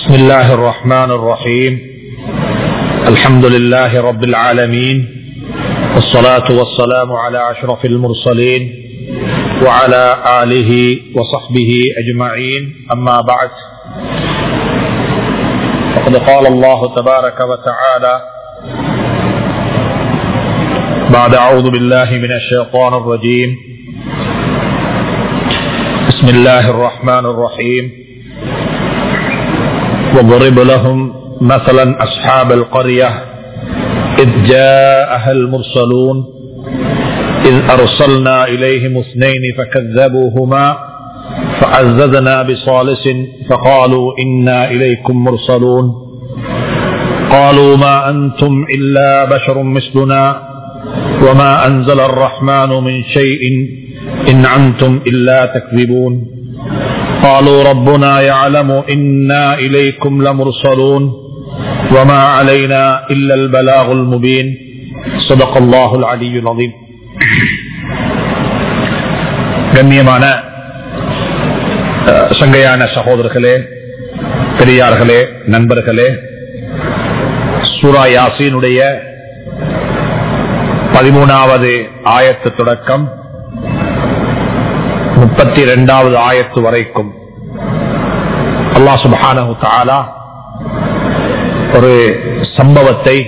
بسم الله الرحمن الرحيم الحمد لله رب العالمين والصلاة والسلام على أشرف المرسلين وعلى آله وصحبه أجمعين أما بعد فقد قال الله تبارك وتعالى بعد أعوذ بالله من الشيطان الرجيم بسم الله الرحمن الرحيم واضرب لهم مثلا أصحاب القرية إذ جاءها المرسلون إذ أرسلنا إليهم اثنين فكذبوهما فعززنا بصالس فقالوا إنا إليكم مرسلون قالوا ما أنتم إلا بشر مثلنا وما أنزل الرحمن من شيء إن أنتم إلا تكذبون قالوا ربنا يعلم إنا إليكم لمرسلون وما علينا إلا البلاغ المبين صدق الله العلي العظيم கண்ணியமான சங்கையான சகோதரர்களே பெரியார்களே நண்பர்களே சூரா யாசீனுடைய பதிமூணாவது ஆயத்து தொடக்கம் முப்பத்தி இரண்டாவது ஆயத்து வரைக்கும் அல்லா சுபானு தாலா ஒரு சம்பவத்தை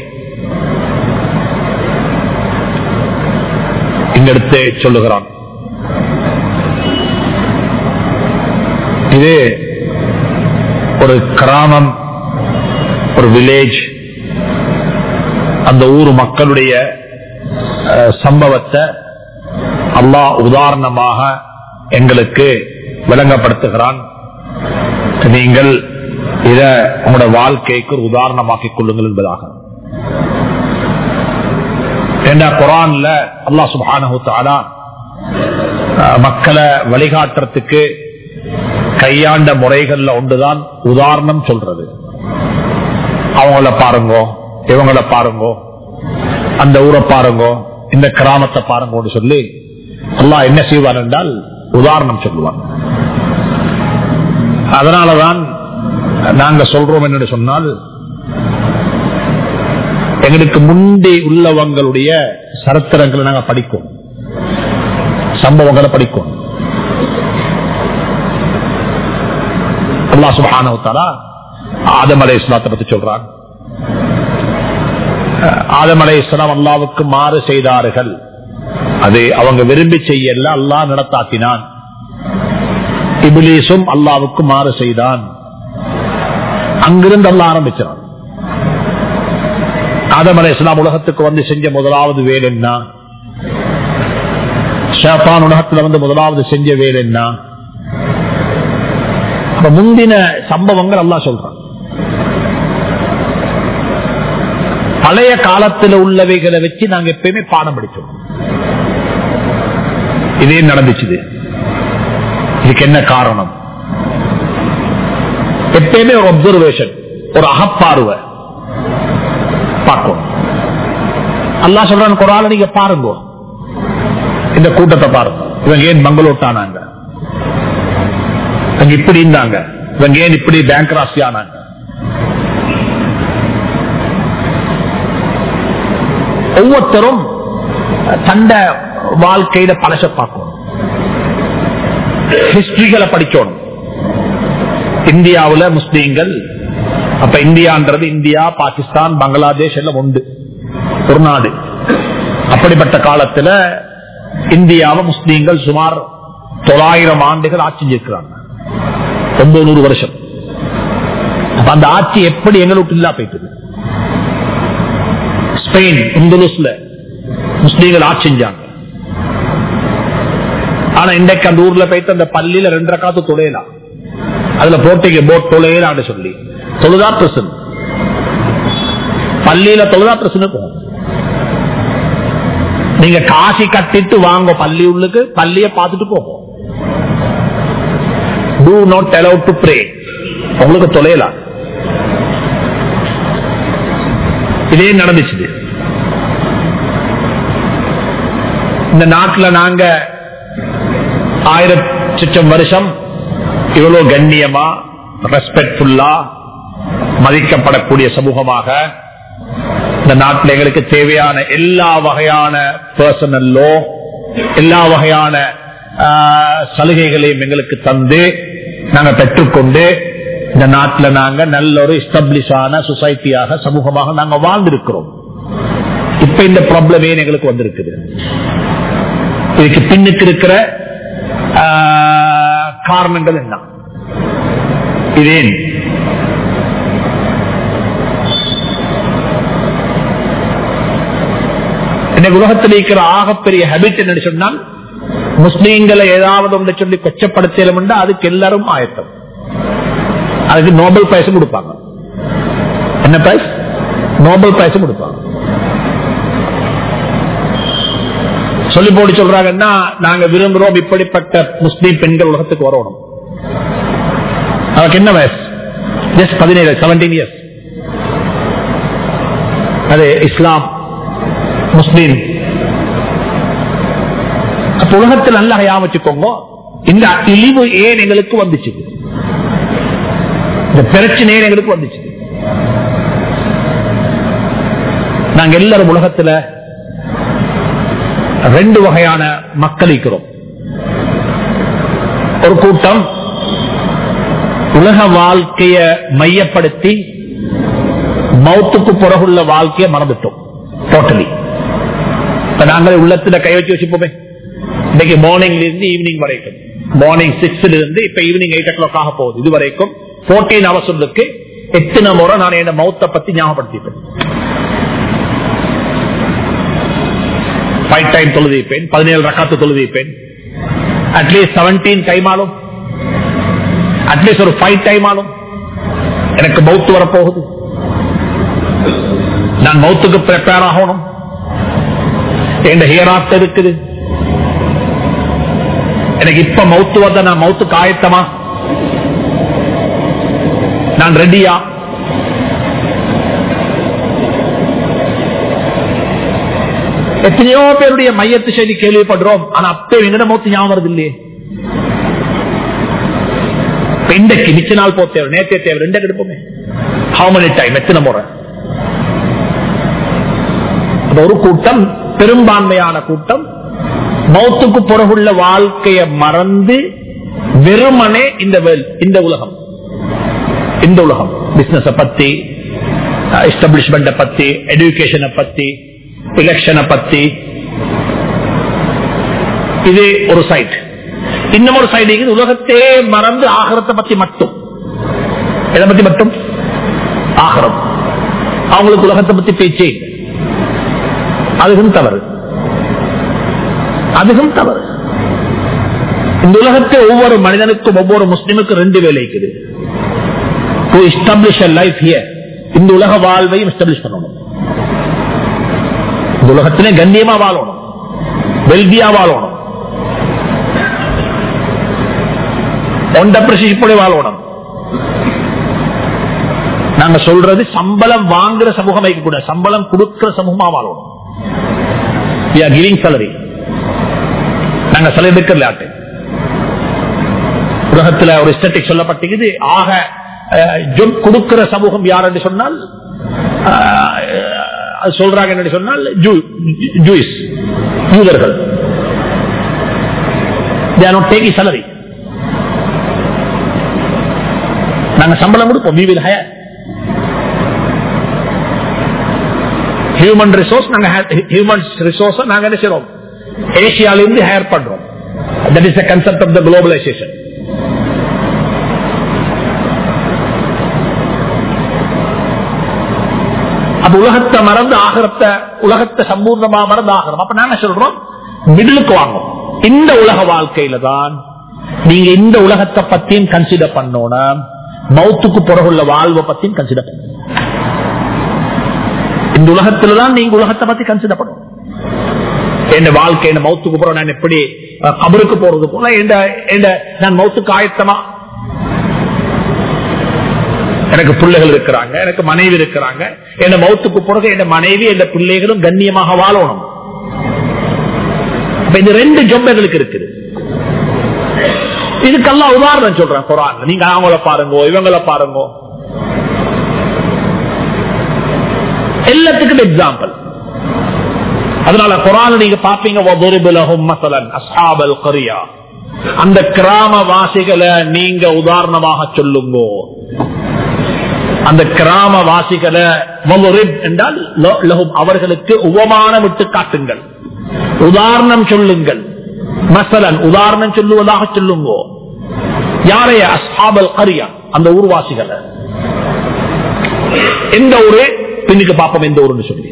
இங்கெடுத்து சொல்லுகிறான் இது ஒரு கிராமம் ஒரு வில்லேஜ் அந்த ஊர் மக்களுடைய சம்பவத்தை அல்லாஹ் உதாரணமாக எங்களுக்கு விளங்கப்படுத்துகிறான் நீங்கள் இத உங்களோட வாழ்க்கைக்கு ஒரு உதாரணமாக்கிக் கொள்ளுங்கள் என்பதாக என்ற குரான்ல அல்லா சுபானு மக்களை வழிகாட்டுறதுக்கு கையாண்ட முறைகள்ல ஒன்றுதான் உதாரணம் சொல்றது அவங்கள பாருங்கோ இவங்கள பாருங்கோ அந்த ஊரை பாருங்கோ இந்த கிராமத்தை பாருங்கன்னு சொல்லி அல்லா என்ன செய்வார் என்றால் உதாரணம் சொல்லுவான் அதனாலதான் நாங்க சொல்றோம் என்று சொன்னால் எங்களுக்கு முந்தி உள்ளவங்களுடைய சரித்திரங்களை நாங்க படிக்கும் சம்பவங்களை படிக்கும் அல்லா சுபானவத்தாரா ஆதம் அலை இஸ்லாத்தை பத்தி சொல்றான் ஆதம் அலை இஸ்லாம் அல்லாவுக்கு மாறு செய்தார்கள் அது அவங்க விரும்பி செய்யல அல்லா நடத்தாக்கினான் இபிலீசும் அல்லாவுக்கு மாறு செய்தான் அங்கிருந்து அல்ல ஆரம்பிச்சான் ஆதம் அலை இஸ்லாம் உலகத்துக்கு வந்து செஞ்ச முதலாவது வேல் என்ன ஷாப்பான் உலகத்துல வந்து முதலாவது செஞ்ச வேல் என்ன முந்தின சம்பவங்கள் அல்லா சொல்றான் பழைய காலத்தில் உள்ளவைகளை வச்சு நாங்க எப்பயுமே பாடம் படிச்சோம் இதே நடந்துச்சு இதுக்கு என்ன காரணம் எப்பயுமே ஒரு அப்சர்வேஷன் ஒரு அகப்பார்வை பார்க்கணும் அல்லா சொல்றான் குரால நீங்க பாருங்க இந்த கூட்டத்தை பாருங்க இவங்க ஏன் மங்களோட்டானாங்க இவங்க இப்படி இருந்தாங்க இவங்க ஏன் இப்படி பேங்க் ராசி ஆனாங்க ஒவ்வொருத்தரும் தண்ட வாழ்க்கையில பழச பார்க்கணும் ஹிஸ்டரிகளை படிக்கணும் இந்தியாவில் முஸ்லீம்கள் அப்ப இந்தியான்றது இந்தியா பாகிஸ்தான் பங்களாதேஷ் எல்லாம் உண்டு ஒரு நாடு அப்படிப்பட்ட காலத்துல இந்தியாவை முஸ்லீம்கள் சுமார் தொள்ளாயிரம் ஆண்டுகள் ஆட்சி செஞ்சிருக்கிறாங்க ஒன்பது நூறு வருஷம் அந்த ஆட்சி எப்படி எங்களுக்கு இல்லா போயிட்டது ஸ்பெயின் இந்துலுஸ்ல முஸ்லீம்கள் ஆட்சி செஞ்சாங்க ஆனா இன்றைக்கு அந்த ஊர்ல போயிட்டு அந்த பள்ளியில ரெண்டரை காத்து தொலையலாம் அதுல போட்டிக்கு போட் தொலையலான்னு சொல்லி தொழுதா பிரசன் பள்ளியில தொழுதா பிரசனு போகும் நீங்க காசி கட்டிட்டு வாங்க பள்ளி உள்ளுக்கு பள்ளிய பார்த்துட்டு போகும் do not allowed to pray உங்களுக்கு தொலையலாம் இதே நடந்துச்சு இந்த நாட்டில் நாங்க ஆயிரத்தி வருஷம் இவ்வளவு கண்ணியமா ரெஸ்பெக்ட்ஃபுல்லா மதிக்கப்படக்கூடிய சமூகமாக இந்த நாட்டில் எங்களுக்கு தேவையான எல்லா வகையான பர்சனல் லோ எல்லா வகையான ஆஹ், சலுகைகளையும் எங்களுக்கு தந்து நாங்க பெற்றுக்கொண்டு இந்த நாட்டில் நாங்க நல்ல ஒரு எஸ்டாப்ளிஷ் ஆன சொசைட்டியாக சமூகமாக நாங்க வாழ்ந்திருக்கிறோம் இப்ப இந்த ப்ராப்ளம் ஏன் எங்களுக்கு வந்திருக்குது இதுக்கு பின்னுக்கு இருக்கிற ஆஹ், காரணங்கள் என்ன இதேன் இன்னைக்கு உலகத்தில் இருக்கிற ஆகப்பெரிய ஹேபிட் என்ன சொன்னால் முஸ்லீம்களை ஏதாவது ஒன்று சொல்லி கொச்சப்படுத்தலும் அதுக்கு எல்லாரும் ஆயத்தம் அதுக்கு நோபல் பிரைஸ் கொடுப்பாங்க என்ன பிரைஸ் நோபல் பிரைஸ் கொடுப்பாங்க சொல்லி போட்டு சொல்றாங்கன்னா நாங்க விரும்புறோம் இப்படிப்பட்ட முஸ்லீம் பெண்கள் உலகத்துக்கு வரணும் அவருக்கு என்ன வயசு ஜஸ்ட் பதினேழு செவன்டீன் இயர்ஸ் அது இஸ்லாம் முஸ்லீம் அப்ப உலகத்தில் நல்லா ஞாபகம் வச்சுக்கோங்க இந்த இழிவு ஏன் எங்களுக்கு வந்துச்சு இந்த பிரச்சனை ஏன் எங்களுக்கு வந்துச்சு நாங்க எல்லாரும் உலகத்துல ரெண்டு வகையான மக்கள் இருக்கிறோம் ஒரு கூட்டம் உலக வாழ்க்கைய மையப்படுத்தி மௌத்துக்கு பிறகுள்ள வாழ்க்கையை மறந்துட்டோம் டோட்டலி இப்ப நாங்கள் உள்ளத்துல கை வச்சு வச்சுப்போமே இன்னைக்கு மார்னிங்ல இருந்து ஈவினிங் வரைக்கும் மார்னிங் சிக்ஸ்ல இருந்து இப்ப ஈவினிங் எயிட் ஓ கிளாக் ஆக போகுது இது வரைக்கும் போர்டீன் அவசரத்துக்கு எத்தனை முறை நான் என்ன மௌத்தை பத்தி ஞாபகப்படுத்திப்பேன் ஃபைவ் டைம் தொழுதிப்பேன் பதினேழு ரக்காத்து தொழுதிப்பேன் அட்லீஸ்ட் செவன்டீன் டைம் ஆளும் அட்லீஸ்ட் ஒரு ஃபைவ் டைம் ஆளும் எனக்கு மவுத்து வரப்போகுது நான் மவுத்துக்கு ப்ரிப்பேர் ஆகணும் என் ஹியர் ஆஃப்டர் இருக்குது எனக்கு இப்ப மவுத்து வந்த நான் மவுத்துக்கு ஆயத்தமா நான் ரெடியா எத்தனையோ பேருடைய மையத்து செய்தி கேள்விப்படுறோம் ஆனா அப்பே எங்கட மௌத்து ஞாபகம் வருது இல்லையே இப்ப இன்றைக்கு மிச்ச நாள் போ தேவை நேத்தே தேவை ரெண்டு எடுப்போமே ஹவு many டைம் எத்தனை முறை அப்ப ஒரு கூட்டம் பெரும்பான்மையான கூட்டம் மௌத்துக்கு பிறகுள்ள வாழ்க்கையை மறந்து வெறுமனே இந்த வேல்- இந்த உலகம் இந்த உலகம் பிசினஸ் பத்தி எஸ்டாப்ளிஷ்மெண்ட பத்தி எடுகேஷனை பத்தி எலெக்ஷனை பத்தி இது ஒரு சைட் இன்னும் ஒரு சைடு இருக்குது உலகத்தே மறந்து ஆகரத்தை பத்தி மட்டும் எதை பத்தி மட்டும் ஆகரம் அவங்களுக்கு உலகத்தை பத்தி பேச்சே இல்லை அதுவும் தவறு அதுவும் தவறு இந்த உலகத்தை ஒவ்வொரு மனிதனுக்கும் ஒவ்வொரு முஸ்லிமுக்கும் ரெண்டு வேலை இருக்குது டு எஸ்டாப்ளிஷ் லைஃப் ஹியர் இந்த உலக வாழ்வையும் எஸ்டாப்ளிஷ் பண்ணணும் இந்த உலகத்திலே கண்ணியமா வாழணும் வெல்தியா வாழணும் ஒண்டப்பிரசிப்படி வாழணும் நாங்க சொல்றது சம்பளம் வாங்குற சமூகம் கூட சம்பளம் கொடுக்கிற சமூகமா வாழணும் we are giving salary நாங்க சில எடுக்கல ஆட்டு உலகத்துல ஒரு ஸ்டேட்டிக் சொல்லப்பட்டிருக்குது ஆக ஜொப் கொடுக்கிற சமூகம் யார் என்று சொன்னால் அஹ், அது சொல்றாங்க என்று சொன்னால் ஜூயிஸ் யூதர்கள் they are not taking salary நாங்க சம்பளம் கொடுப்போம் we will hire human resource நாங்க ஹியூமன் ரிசோர்ஸ் நாங்க என்ன செய்யறோம் ஏசியால இருந்து ஹையர் பண்றோம் that is concept of the globalization அப்ப உலகத்தை மறந்து ஆகிறத உலகத்தை சம்பூர்ணமா மறந்து ஆகிறோம் அப்ப நாங்க சொல்றோம் மிடிலுக்கு வாங்கும் இந்த உலக வாழ்க்கையில தான் நீங்க இந்த உலகத்தை பத்தியும் கன்சிடர் பண்ணணும் மௌத்துக்கு பிறகுள்ள வாழ்வை பத்தியும் கன்சிடர் பண்ணணும் இந்த உலகத்துல தான் நீங்க உலகத்தை பத்தி கன்சிடர் பண்ணணும் என் வாழ்க்கை என்ன மௌத்துக்கு போற நான் எப்படி அஹ், கபருக்கு போறது போல எந்த- எந்த- நான் மௌத்துக்கு ஆயத்தமா எனக்கு பிள்ளைகள் இருக்கிறாங்க எனக்கு மனைவி இருக்கிறாங்க என் மௌத்துக்கு பிறகு என் மனைவி என் பிள்ளைகளும் கண்ணியமாக வாழணும் அப்ப இந்த ரெண்டு ஜொப் எங்களுக்கு இருக்குது இதுக்கெல்லாம் உதாரணம் சொல்றேன் குரான் நீங்க அவங்கள பாருங்க இவங்கள பாருங்க எல்லாத்துக்கும் எக்ஸாம்பிள் அதனால குரான் நீங்க பாப்பீங்க வதுரிபுலஹும் மஸலன் அஸ்ஹாபல் கரியா அந்த கிராமவாசிகளை நீங்க உதாரணமாக சொல்லுங்க அந்த கிராமவாசிகளை வதுரிப் என்றால் ல- லஹும் அவர்களுக்கு உபமானம் விட்டு காட்டுங்கள் உதாரணம் சொல்லுங்கள் மசலன் உதாரணம் சொல்லுவதாக சொல்லுங்க யாரைய அஸ்ஹாபல் கரியா அந்த ஊர்வாசிகளை எந்த ஊரு பின்னுக்கு பார்ப்போம் எந்த ஊருன்னு சொல்லி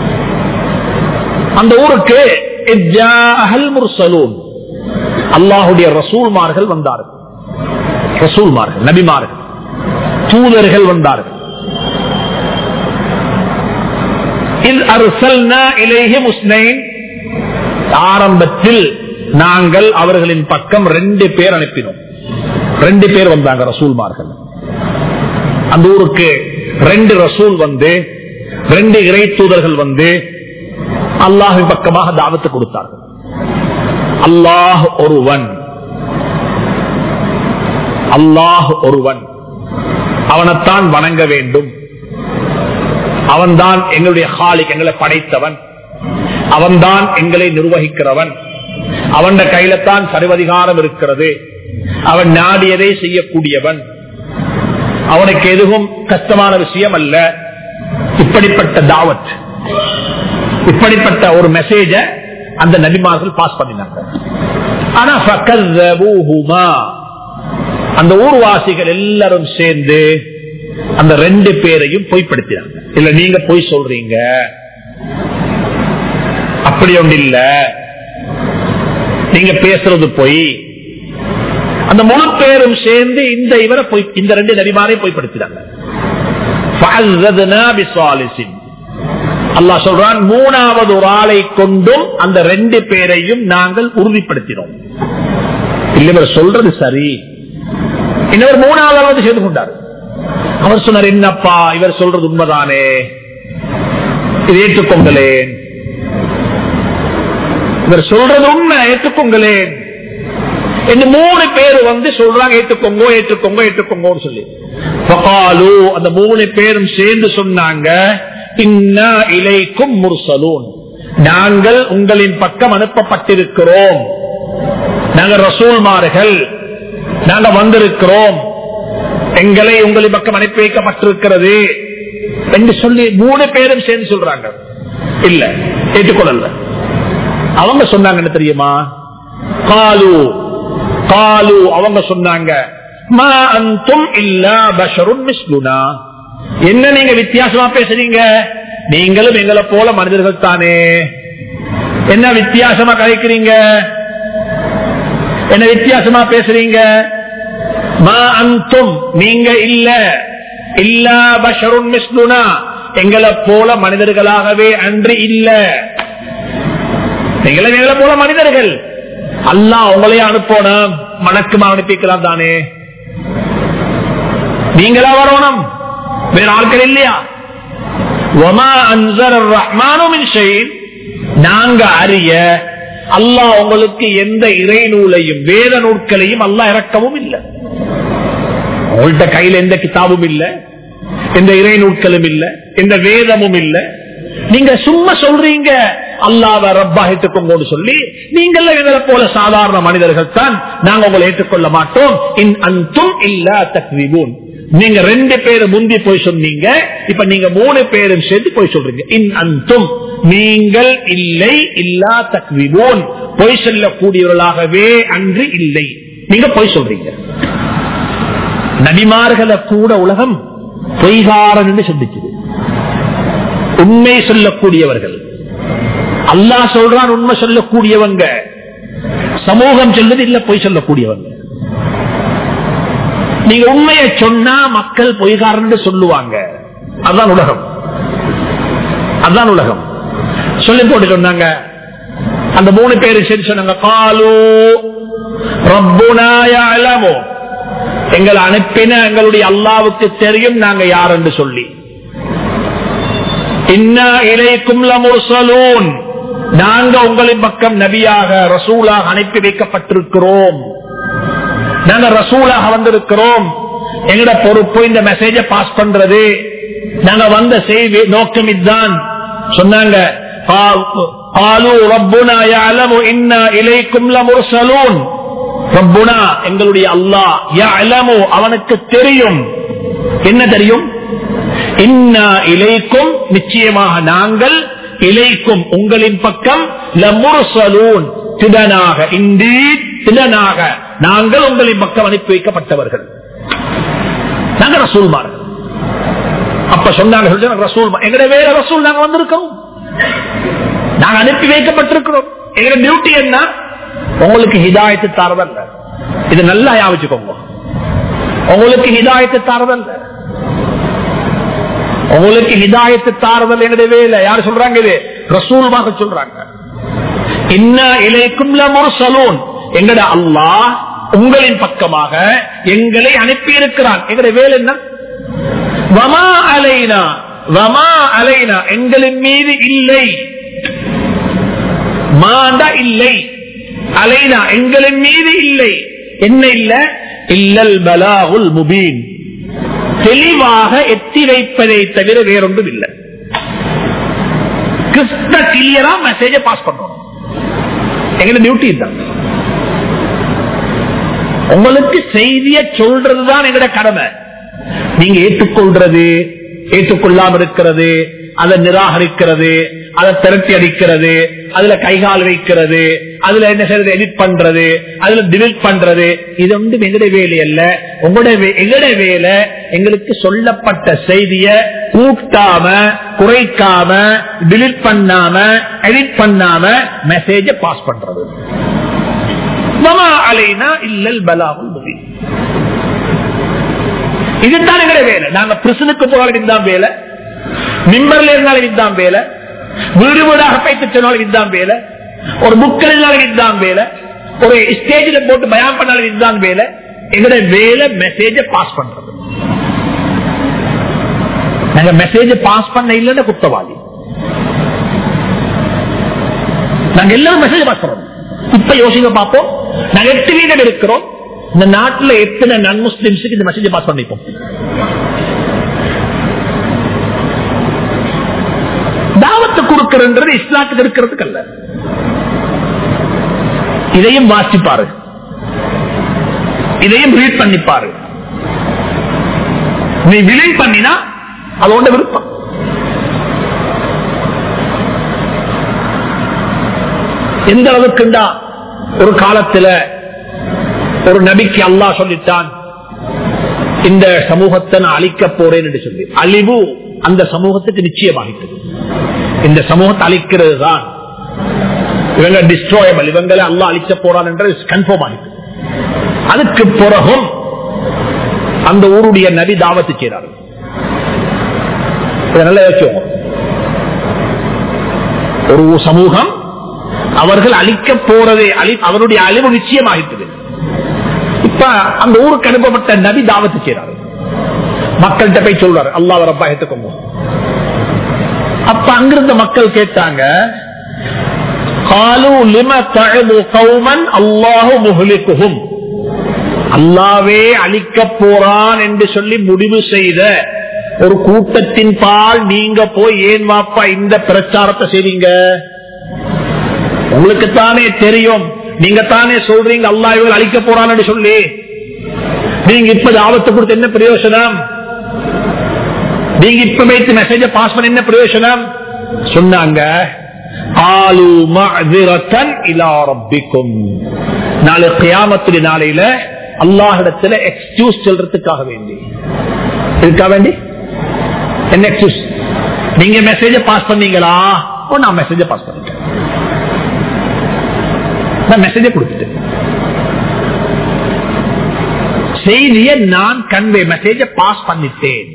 அந்த ஊருக்கு இஜ்ஜாஅஹல் முர்சலூன். அல்லாஹுடைய ரசூல்மார்கள் வந்தார்கள் ரசூல்மார்கள் நபிமார்கள் தூதர்கள் வந்தார்கள் இல் அர்சல்னா இலைஹிம் உஸ்னைன். ஆரம்பத்தில் நாங்கள் அவர்களின் பக்கம் ரெண்டு பேர் அனுப்பினோம் ரெண்டு பேர் வந்தாங்க ரசூல்மார்கள் அந்த ஊருக்கு ரெண்டு ரசூல் வந்து ரெண்டு இறை தூதர்கள் வந்து அல்லாஹின் பக்கமாக தாவத்து கொடுத்தார்கள் அல்லாஹ் ஒருவன் அல்லாஹ் ஒருவன் அவனைத்தான் வணங்க வேண்டும் அவன்தான் எங்களுடைய ஹாலிக் எங்களை படைத்தவன் அவன்தான் எங்களை நிர்வகிக்கிறவன் அவன் கையில தான் சர்வதிகாரம் இருக்கிறது அவன் நாடியதை செய்யக்கூடியவன் அவனுக்கு எதுவும் கஷ்டமான விஷயம் அல்ல இப்படிப்பட்ட தாவத் இப்படிப்பட்ட ஒரு மெசேஜ அந்த நபிமார்கள் பாஸ் பண்ணினாங்க ஆனா ஃபக்கzzபூஹுமா. அந்த ஊர்வாசிகள் எல்லாரும் சேர்ந்து அந்த ரெண்டு பேரையும் பொய்ப்படுத்தினாங்க இல்ல நீங்க பொய் சொல்றீங்க அப்படி ஒன்று இல்ல நீங்க பேசுறது பொய் அந்த முழு பேரும் சேர்ந்து இந்த இவரை பொய் இந்த ரெண்டு நபிமாரையும் பொய்ப்படுத்தினாங்க فعززنا بصالح. அல்லாஹ் சொல்றான் மூணாவது ஒரு ஆளை கொண்டும் அந்த ரெண்டு பேரையும் நாங்கள் உறுதிப்படுத்தினோம் இல்ல இவர் சொல்றது சரி இன்னொரு மூணாவது செய்து கொண்டார் அவர் சொன்னார் என்னப்பா இவர் சொல்றது உண்மைதானே இது ஏற்றுக்கொங்களேன் இவர் சொல்றது உண்மை ஏற்றுக்கொங்களேன் இந்த மூணு பேர் வந்து சொல்றாங்க ஏற்றுக்கோங்க ஏற்றுக்கோங்க ஏற்றுக்கோங்கன்னு சொல்லி ஃபகாலு, அந்த மூணு பேரும் சேர்ந்து சொன்னாங்க இன்னா இலைக்கும் முர்சலூன் நாங்கள் உங்களின் பக்கம் அனுப்பப்பட்டிருக்கிறோம் நாங்கள் ரசூல்மார்கள் நாங்க வந்திருக்கிறோம் எங்களை உங்களின் பக்கம் அனுப்பி வைக்கப்பட்டிருக்கிறது என்று சொல்லி மூணு பேரும் சேர்ந்து சொல்றாங்க இல்ல ஏற்றுக்கொள்ளல அவங்க சொன்னாங்க என்ன தெரியுமா காலு காலு அவங்க சொன்னாங்க "மா அன்தும் இல்லா பஷருன் மிஸ்லுனா." என்ன நீங்க வித்தியாசமா பேசுறீங்க நீங்களும் எங்களை போல மனிதர்கள் தானே என்ன வித்தியாசமா கழிக்கிறீங்க என்ன வித்தியாசமா பேசுறீங்க "மா அன்தும் நீங்க இல்ல இல்லா பஷருன் மிஸ்லுனா எங்களை போல மனிதர்களாகவே அன்று இல்ல நீங்களும் எங்களை போல மனிதர்கள் அல்லாஹ் உங்களையே அனுப்பணும் மணக்குமா அனுப்பிக்கலாம் தானே நீங்களா வரணும் வேற ஆட்கள் இல்லையா وَمَا أَنزَلَ الرَّحْمَنُ مِنْ شَيْءٍ நாங்க அறிய அல்லாஹ் உங்களுக்கு எந்த இறை நூலையும் வேத நூல்களையும் அல்லாஹ் இறக்கவும் இல்லை உங்கள்கிட்ட கையில எந்த கிதாபும் இல்ல எந்த இறை நூல்களும் இல்ல எந்த வேதமும் இல்ல நீங்க சும்மா சொல்றீங்க அல்லாத ரப்பாகிட்டுக்கோங்கன்னு சொல்லி நீங்கள் எங்களை போல சாதாரண மனிதர்கள் தான் நாங்க உங்களை ஏற்றுக்கொள்ள மாட்டோம் இன் அன்தும் இல்ல தக்ரிபூன் நீங்க ரெண்டு பேரும் முந்தி போய் சொன்னீங்க இப்ப நீங்க மூணு பேரும் சேர்ந்து போய் சொல்றீங்க இன் அன்தும் நீங்கள் இல்லை இல்லா தக்ரிபூன் பொய் சொல்லக்கூடியவர்களாகவே அன்று இல்லை நீங்க பொய் சொல்றீங்க நபிமார்களை கூட உலகம் பொய்காரன் என்று சிந்திச்சது உண்மை சொல்லக்கூடியவர்கள் அல்லாஹ் சொல்றான் உண்மை சொல்லக்கூடியவங்க சமூகம் சொல்லுது இல்ல பொய் சொல்லக்கூடியவங்க நீங்க உண்மையை சொன்னா மக்கள் பொய்காரன் என்று சொல்லுவாங்க அதுதான் உலகம் அதுதான் உலகம் சொல்லி போட்டு சொன்னாங்க அந்த மூணு பேரு சரி சொன்னாங்க காலு ரப்புனாய அலமோ எங்களை அனுப்பின எங்களுடைய அல்லாவுக்கு தெரியும் நாங்க யார் என்று சொல்லி இன்னா இலைக்கும் லமுர்சலூன் நாங்க உங்களின் பக்கம் நபியாக ரசூலாக அனுப்பி வைக்கப்பட்டிருக்கிறோம் நாங்க ரசூலாக வந்திருக்கிறோம் எங்கட பொறுப்பு இந்த மெசேஜ பாஸ் பண்றது நாங்க வந்த செய்தி நோக்கம் இதுதான் சொன்னாங்க قالوا ربنا يعلم إنا إليكم لمرسلون ரப்புனா எங்களுடைய அல்லாஹ் யஅலமு அவனுக்கு தெரியும் என்ன தெரியும் இன்னா இலைக்கும் நிச்சயமாக நாங்கள் இலைக்கும் உங்களின் பக்கம் லமுர்சலூன் திடனாக இந்தி திடனாக நாங்கள் உங்களின் பக்கம் அனுப்பி வைக்கப்பட்டவர்கள் நாங்க ரசூல்மார்கள் அப்ப சொன்னாங்க சொல்றாங்க, ரசூல் எங்கட வேற ரசூல் நாங்க வந்திருக்கோம் நாங்க அனுப்பி வைக்கப்பட்டிருக்கிறோம் எங்க டியூட்டி என்ன உங்களுக்கு ஹிதாயத்து தரதல்ல இது நல்லா யாவச்சுக்கோங்க உங்களுக்கு ஹிதாயத்து தரதல்ல உங்களுக்கு ஹிதாயத்து தாரதல் என்னுடைய வேலை யார் சொல்றாங்க இது ரசூல்மாக சொல்றாங்க இன்ன இலைக்கும் சலூன் எங்கட அல்லாஹ் உங்களின் பக்கமாக எங்களை அனுப்பி இருக்கிறான் எங்களுடைய வேலை என்ன வமா அலைனா வமா அலைனா எங்களின் மீது இல்லை மாண்டா இல்லை அலைனா எங்களின் மீது இல்லை என்ன இல்ல இல்லல் பலாகுல் முபீன் தெளிவாக எத்தி வைப்பதை தவிர வேறொன்றும் இல்லை கிறிஸ்த கிளியரா மெசேஜ பாஸ் பண்ணணும் எங்க டியூட்டி தான் உங்களுக்கு செய்திய சொல்றதுதான் எங்கட கடமை நீங்க ஏற்றுக்கொள்றது ஏற்றுக்கொள்ளாம இருக்கிறது அதை நிராகரிக்கிறது அதை திரட்டி அடிக்கிறது அதுல கைகால் வைக்கிறது அதுல என்ன செய்யறது எடிட் பண்றது அதுல டிலீட் பண்றது இது வந்து எங்களுடைய வேலை அல்ல உங்களுடைய வே- எங்களுடைய வேலை எங்களுக்கு சொல்லப்பட்ட செய்திய கூட்டாம குறைக்காம டிலீட் பண்ணாம எடிட் பண்ணாம மெசேஜ பாஸ் பண்றது வமா அலைனா இல்லல் பலாவுல் முபீன் இதுதான் எங்களுடைய வேலை நாங்க பிரிசனுக்கு போனாலும் இதுதான் வேலை மிம்பர்ல இருந்தாலும் இதுதான் வேலை வீடு வீடாக பைத்து சொன்னாலும் இதுதான் வேலை ஒரு புக் எழுதினாலும் இதுதான் வேலை ஒரு ஸ்டேஜில் போட்டு பயான் பண்ணாலும் இதுதான் வேலை எங்களுடைய வேலை மெசேஜ பாஸ் பண்றது நாங்க மெசேஜ பாஸ் பண்ண இல்லைன்னா குத்தவாளி நாங்க எல்லாரும் மெசேஜ் பாஸ் பண்றோம் இப்ப யோசிக்க பார்ப்போம் நாங்க எட்டு வீதம் இருக்கிறோம் இந்த நாட்டுல எத்தனை நன் முஸ்லிம்ஸுக்கு இந்த மெசேஜ் பாஸ் பண்ணிப்போம் தாவத்தை கொடுக்கிறது இஸ்லாத்துக்கு இருக்கிறதுக்கு அல்ல இதையும் வாசிப்பாரு இதையும் ரீட் பண்ணிப்பாரு நீ விலை பண்ணினா அதோட விருப்பம் எந்த அளவுக்குண்டா ஒரு காலத்துல ஒரு நபிக்கு அல்லாஹ் சொல்லிட்டான் இந்த சமூகத்தை நான் அழிக்க போறேன் என்று சொல்லி அழிவு அந்த சமூகத்துக்கு நிச்சயமாகிட்டது இந்த சமூகத்தை அழிக்கிறது தான் இவங்க டிஸ்ட்ராயபிள் இவங்களை அல்லாஹ் அழிக்க போறான் என்று கன்ஃபார்ம் ஆகிட்டது அதுக்கு பிறகும் அந்த ஊருடைய நபி தாவத்து செய்றாரு இதை நல்லா யோசிச்சுக்கோங்க. ஒரு சமூகம் அவர்கள் அழிக்க போறதே அழி- அவருடைய அழிவு நிச்சயமாகிட்டது இப்ப அந்த ஊருக்கு அனுப்பப்பட்ட நபி தாவத்து செய்றாரு மக்கள்கிட்ட போய் சொல்றாரு அல்லாஹ் ரப்பா ஏத்துக்கோங்க அப்ப அங்கிருந்த மக்கள் கேட்டாங்க قالوا لم تعظ قوما الله مهلكهم அல்லாவே அழிக்க போறான் என்று சொல்லி முடிவு செய்த ஒரு கூட்டத்தின் பால் நீங்க போய் ஏன் வாப்பா இந்த பிரச்சாரத்தை செய்வீங்க உங்களுக்கு தானே தெரியும் நீங்க தானே சொல்றீங்க அல்லா இவர்கள் அழிக்க போறான்னு சொல்லி நீங்க இப்ப ஆபத்து கொடுத்து என்ன பிரயோசனம் நீங்க இப்ப வைத்து மெசேஜ பாஸ் பண்ண என்ன பிரயோசனம் சொன்னாங்க ஆலு மஅதிரத்தன் இலா ரப்பிக்கும் நாளை கியாமத்துடைய நாளையில அல்லாஹிடத்துல எக்ஸ்கியூஸ் சொல்றதுக்காக வேண்டி இருக்கா வேண்டி என்ன எக்ஸ்கியூஸ் நீங்க மெசேஜ பாஸ் பண்ணீங்களா ஓ நான் மெசேஜ பாஸ் பண்ணிட்டேன் நான் மெசேஜ கொடுத்துட்டேன் செய்தியை நான் கன்வே மெசேஜ பாஸ் பண்ணிட்டேன்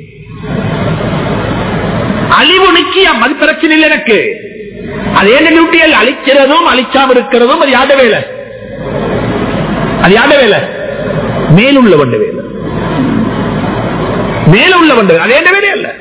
அழிவு நிச்சயம் அது பிரச்சனை இல்லை எனக்கு அது என்ன டியூட்டியல் அழிக்கிறதும் அழிக்காம இருக்கிறதும் அது யாத வேலை அது யாத வேலை மேலுள்ள வண்ட வேலை மேலுள்ள வண்ட அது என்ன வேலை அல்ல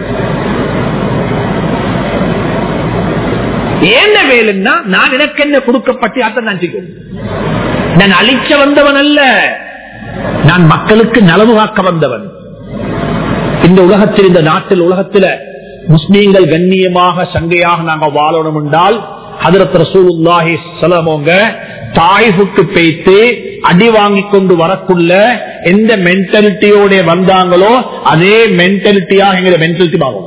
என்ன வேலைன்னா நான் எனக்கு என்ன கொடுக்கப்பட்டு அதை நான் செய்யும் நான் அழிக்க வந்தவன் அல்ல நான் மக்களுக்கு நலவு காக்க வந்தவன் இந்த உலகத்தில் இந்த நாட்டில் உலகத்தில் முஸ்லீம்கள் கண்ணியமாக சங்கையாக நாங்க வாழணும் என்றால் ஹதரத் ரசூலுல்லாஹி சலமோங்க தாய்ஃபுக்கு பேய்த்து அடி வாங்கி கொண்டு வரக்குள்ள எந்த மென்டாலிட்டியோட வந்தாங்களோ அதே மென்டாலிட்டியாக எங்க மென்டாலிட்டி ஆகும்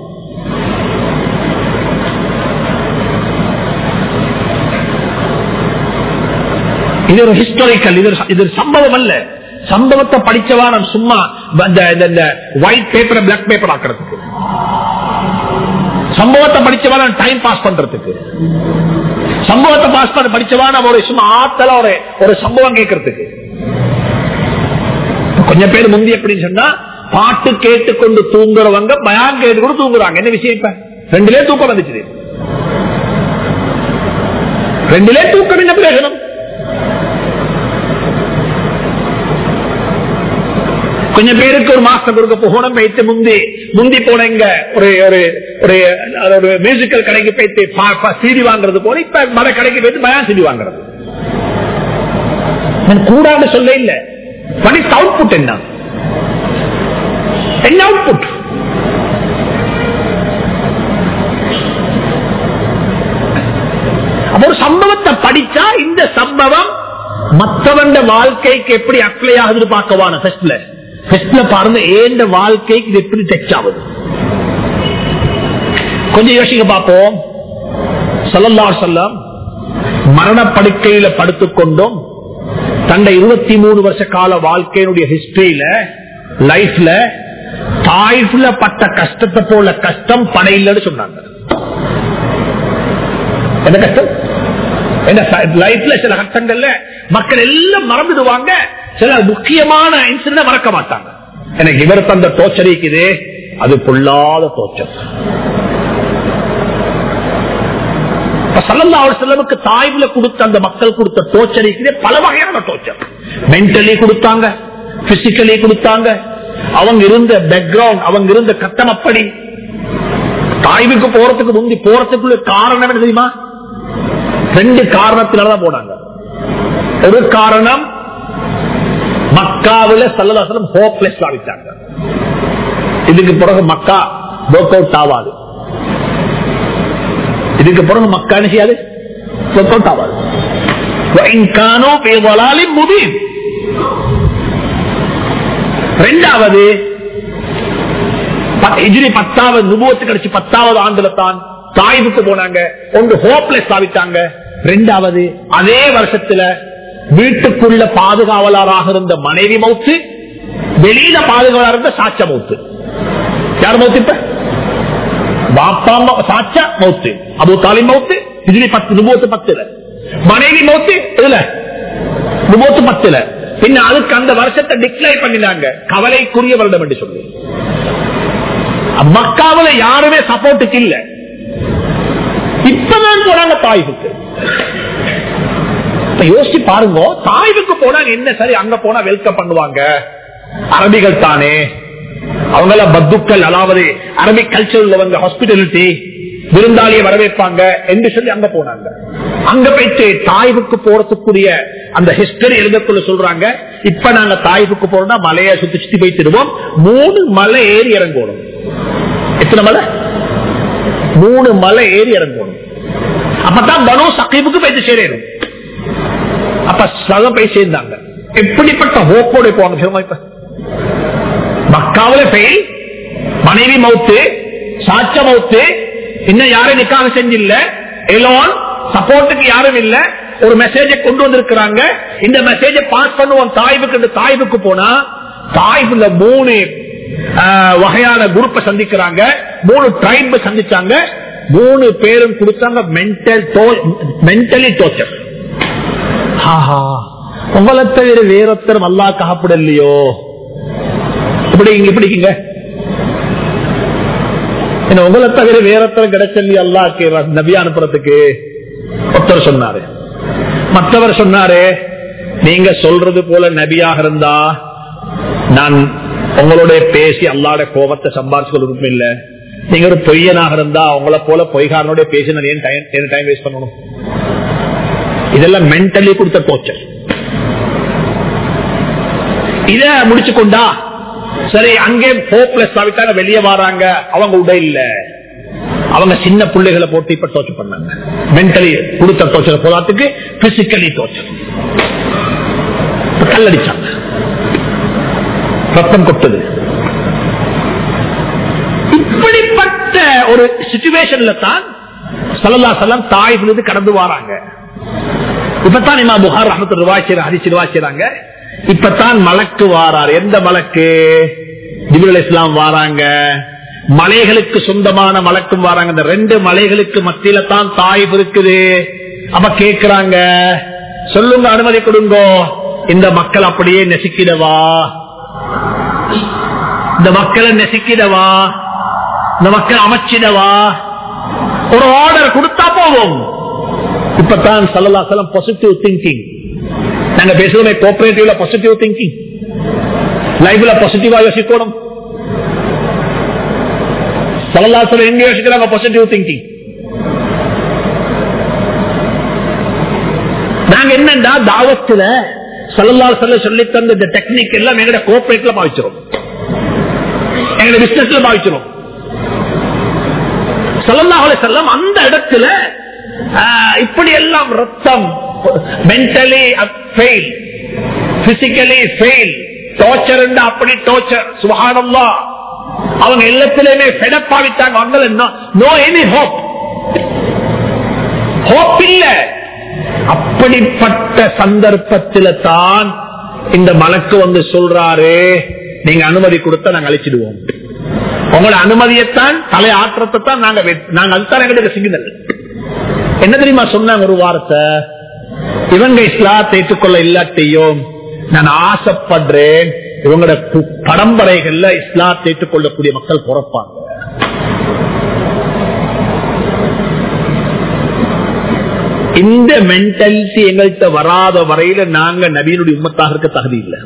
இது ஒரு ஹிஸ்டாரிக்கல் இது ஒரு- இது ஒரு சம்பவம் அல்ல சம்பவத்தை படிச்சவா நான் சும்மா ஒயிட் பேப்பர் பிளாக் பேப்பர் ஆக்கிறதுக்கு சம்பவத்தை படிச்சவா நான் டைம் பாஸ் பண்றதுக்கு சம்பவத்தை பாஸ் பண்ண படிச்சவா நான் ஒரு சும்மா ஆத்தல ஒரு ஒரு சம்பவம் கேட்கறதுக்கு கொஞ்சம் பேர் முந்தி எப்படின்னு சொன்னா பாட்டு கேட்டுக்கொண்டு தூங்குறவங்க பயான் கேட்டு கூட தூங்குறாங்க என்ன விஷயம் இப்ப ரெண்டுலே தூக்கம் வந்துச்சு ரெண்டுலே தூக்கம் என்ன பிரயோஜனம் கொஞ்சம் பேருக்கு ஒரு மாசம் கொடுக்க போகணும் வைத்து முந்தி முந்தி போனங்க ஒரு ஒரு ஒரு ஒரு மியூசிக்கல் கடைக்கு போயிட்டு சிடி வாங்குறது போல இப்ப மத கடைக்கு போயிட்டு பயான் சிடி வாங்குறது நான் கூடாது சொல்ல இல்ல what is output என்ன என்ன அவுட்புட் அப்ப ஒரு சம்பவத்தை படிச்சா இந்த சம்பவம் மற்றவண்ட வாழ்க்கைக்கு எப்படி அப்ளை ஆகுது பார்க்கவான ஃபர்ஸ்ட்ல ஃபர்ஸ்ட்ல பாருங்க ஏண்ட வாழ்க்கைக்கு இது எப்படி டச் ஆகுது கொஞ்சம் யோசிக்க பார்ப்போம் சல்லல்லா சொல்லம் மரணப்படுக்கையில படுத்துக்கொண்டும் தன்னை இருபத்தி மூணு வருஷ கால வாழ்க்கையினுடைய ஹிஸ்டரியில லைஃப்ல தாய்ஃப்ல பட்ட கஷ்டத்தை போல கஷ்டம் படையிலன்னு சொன்னாங்க என்ன கஷ்டம் என்ன லைஃப்ல சில கஷ்டங்கள்ல மக்கள் எல்லாம் மறந்துடுவாங்க சில முக்கியமான இன்சிடென்ட் மறக்க மாட்டாங்க எனக்கு இவர் தந்த டோச்சர் இருக்குது அது பொல்லாத டோச்சர் செல்லமுக்கு தாய்வுல கொடுத்த அந்த மக்கள் கொடுத்த டோச்சர் இருக்குது பல வகையான டோச்சர் மென்டலி கொடுத்தாங்க பிசிக்கலி கொடுத்தாங்க அவங்க இருந்த பேக்ரவுண்ட் அவங்க இருந்த கட்டம் அப்படி தாய்வுக்கு போறதுக்கு முந்தி போறதுக்குள்ள காரணம் என்ன தெரியுமா ரெண்டு காரணத்தினாலதான் போனாங்க ஒரு காரணம் மக்காவில சல்லதாசனம் ஹோப்லெஸ் ஆகிட்டாங்க இதுக்கு பிறகு மக்கா ஒர்க் அவுட் ஆகாது இதுக்கு பிறகு மக்கா என்ன செய்யாது ஒர்க் அவுட் ஆகாது வைன்கானோ பேவலாலி முபீன் ரெண்டாவது ப- ஹிஜ்ரி பத்தாவது நுபுவத்து கிடைச்சு பத்தாவது ஆண்டுல தான் தாய்வுக்கு போனாங்க ஒன்று ஹோப்லெஸ் ஆவிட்டாங்க ரெண்டாவது அதே வருஷத்துல வீட்டுக்குள்ள பாதுகாவலராக இருந்த மனைவி மௌத்து வெளியில பாதுகாவலர் இருந்த சாச்ச மௌத்து யார் மௌத்து இப்ப பாப்பா மௌ- சாச்சா மௌத்து அபு தாலிம் மௌத்து ஹிஜ்ரி பத்து நுபுவத்து பத்துல மனைவி மௌத்து இதுல நுபுவத்து பத்துல பின்ன அதுக்கு அந்த வருஷத்தை டிக்ளேர் பண்ணினாங்க கவலைக்குரிய வருடம் என்று சொல்லி மக்காவில யாருமே சப்போர்ட்டுக்கு இல்ல இப்பதான் போனாங்க தாய்வுக்கு இப்ப யோசிச்சு பாருங்க தாய்வுக்கு போனா என்ன சரி அங்க போனா வெல்கம் பண்ணுவாங்க அரபிகள் தானே அவங்கள பத்துக்கள் அதாவது அரபிக் கல்ச்சர் உள்ளவங்க ஹாஸ்பிட்டாலிட்டி விருந்தாளியை வரவேற்பாங்க என்று சொல்லி அங்க போனாங்க அங்க போயிட்டு தாய்வுக்கு போறதுக்குரிய அந்த ஹிஸ்டரி எழுதக்குள்ள சொல்றாங்க இப்ப நாங்க தாய்வுக்கு போறோம்னா மலையை சுத்தி சுத்தி போயிட்டுருவோம் மூணு மலை ஏறி இறங்கணும் எத்தனை மலை மூணு மலை ஏறி இறங்கணும் அப்பதான் பனு சகீபுக்கு போயிட்டு சேரணும் அப்ப சதம் போய் சேர்ந்தாங்க எப்படிப்பட்ட ஹோப்போட போவாங்க சொல்லுங்க இப்ப மக்காவில பெயில் மனைவி மவுத்து சாட்ச மவுத்து இன்னும் யாரும் நிக்காக செஞ்சில்ல எலோன் சப்போர்ட்டுக்கு யாரும் இல்ல ஒரு மெசேஜை கொண்டு வந்திருக்கிறாங்க இந்த மெசேஜை பாஸ் பண்ணுவோம் தாய்வுக்கு இந்த தாய்வுக்கு போனா தாய்வுல மூணு ஆஹ், வகையான குரூப்பை சந்திக்கிறாங்க மூணு ட்ரைப் சந்திச்சாங்க மூணு பேரும் கொடுத்தாங்க மென்டல் மென்டலி டோச்சர் உங்களை தவிர வேறொத்தரும் அல்லா காப்பிடலையோ இப்படி இங்க இப்படிங்க என்ன உங்களை தவிர வேறொத்தரம் கிடைச்சல்லையோ அல்லாக்கு நபி அனுப்புறதுக்கு ஒருத்தர் சொன்னாரு மற்றவர் சொன்னாரு நீங்க சொல்றது போல நபியாக இருந்தா நான் உங்களோட பேசி அல்லாட கோபத்தை சம்பாதிச்சு கொடுக்கும் இல்ல நீங்க ஒரு பொய்யனாக இருந்தா உங்களை போல பொய்காரனோட பேசி நான் ஏன் டைம் டைம் வேஸ்ட் பண்ணணும் இதெல்லாம் மென்டலி கொடுத்த டோச்சர் இத முடிச்சு கொண்டா சரி அங்கே ஹோப்லெஸ் ஆகிட்டாங்க வெளியே வராங்க அவங்க உட இல்ல அவங்க சின்ன பிள்ளைகளை போட்டு இப்ப டோச்சர் பண்ணாங்க மென்டலி கொடுத்த டோச்சர் போதாத்துக்கு பிசிக்கலி டோச்சர் கல்லடிச்சாங்க ரத்தம் கொட்டுது இப்படிப்பட்ட ஒரு சுச்சுவேஷன்ல தான் சல்லா சலம் தாய் விழுது கடந்து வராங்க இப்பதான் இமா புகார் ரஹமத்து ரிவாய்ச்சி ஹரிச்சு ரிவாய்ச்சாங்க இப்பதான் மலக்கு வாரார் எந்த மலக்கு ஜிபுல் இஸ்லாம் வாராங்க மலைகளுக்கு சொந்தமான மலக்கும் வாராங்க இந்த ரெண்டு மலைகளுக்கு மத்தியில தான் தாய் இருக்குது அப்ப கேக்குறாங்க சொல்லுங்க அனுமதி கொடுங்க இந்த மக்கள் அப்படியே நெசிக்கிடவா இந்த மக்களை நெசிக்கிடவா இந்த மக்கள் அமைச்சிடவா ஒரு ஆர்டர் கொடுத்தா போவோம் இப்பதான் சல்லலாசலம் பாசிட்டிவ் திங்கிங் நாங்க பேசுறோமே கோஆபரேட்டிவ்ல பாசிட்டிவ் திங்கிங் லைஃப்ல பாசிட்டிவா யோசிக்கணும் சல்லலாசலம் எங்க யோசிக்கிறாங்க பாசிட்டிவ் திங்கிங் நாங்க என்னண்டா தாவத்துல சல்லல்லா சொல்ல சொல்லி தந்த இந்த டெக்னிக் எல்லாம் எங்கட கோஆபரேட்ல பாவிச்சிரும் எங்கட பிசினஸ்ல பாவிச்சிரும் சல்லல்லாஹுல செல்லம் அந்த இடத்துல இப்படி எல்லாம் ரத்தம் mentally fail physically fail torture அப்படி டோர்ச்சர் சுகானம்லா அவங்க எல்லாத்திலுமே பெடப்பாவிட்டாங்க அவங்க நோ எனி ஹோப் ஹோப் இல்ல அப்படிப்பட்ட சந்தர்ப்பத்தில தான் இந்த மலக்கு வந்து சொல்றாரு நீங்க அனுமதி கொடுத்தா நாங்க அழிச்சிடுவோம் உங்களோட அனுமதியைத்தான் தலை ஆற்றத்தை தான் நாங்க நாங்க அதுதான் எங்களுக்கு சிக்னல் என்ன தெரியுமா சொன்னாங்க ஒரு வார்த்தை இவங்க இஸ்லாத்தை ஏற்றுக்கொள்ள இல்லாட்டியும் நான் ஆசைப்படுறேன் இவங்களோட பரம்பரைகள்ல இஸ்லாத்தை ஏற்றுக்கொள்ளக்கூடிய மக்கள் பிறப்பாங்க இந்த மென்டாலிட்டி எங்கள்கிட்ட வராத வரையில நாங்க நவீனுடைய உம்மத்தாக இருக்க தகுதி இல்லை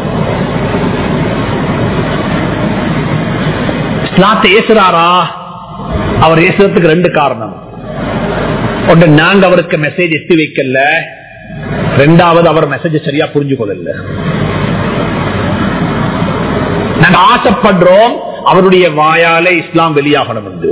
இஸ்லாத்தை ஏசுறாரா அவர் ஏசுறதுக்கு ரெண்டு காரணம் ஒன்று நாங்க அவருக்கு மெசேஜ் எத்தி வைக்கல ரெண்டாவது அவர் மெசேஜ் சரியா புரிஞ்சு கொள்ளல நாங்க ஆசைப்படுறோம் அவருடைய வாயால இஸ்லாம் வெளியாகணும் என்று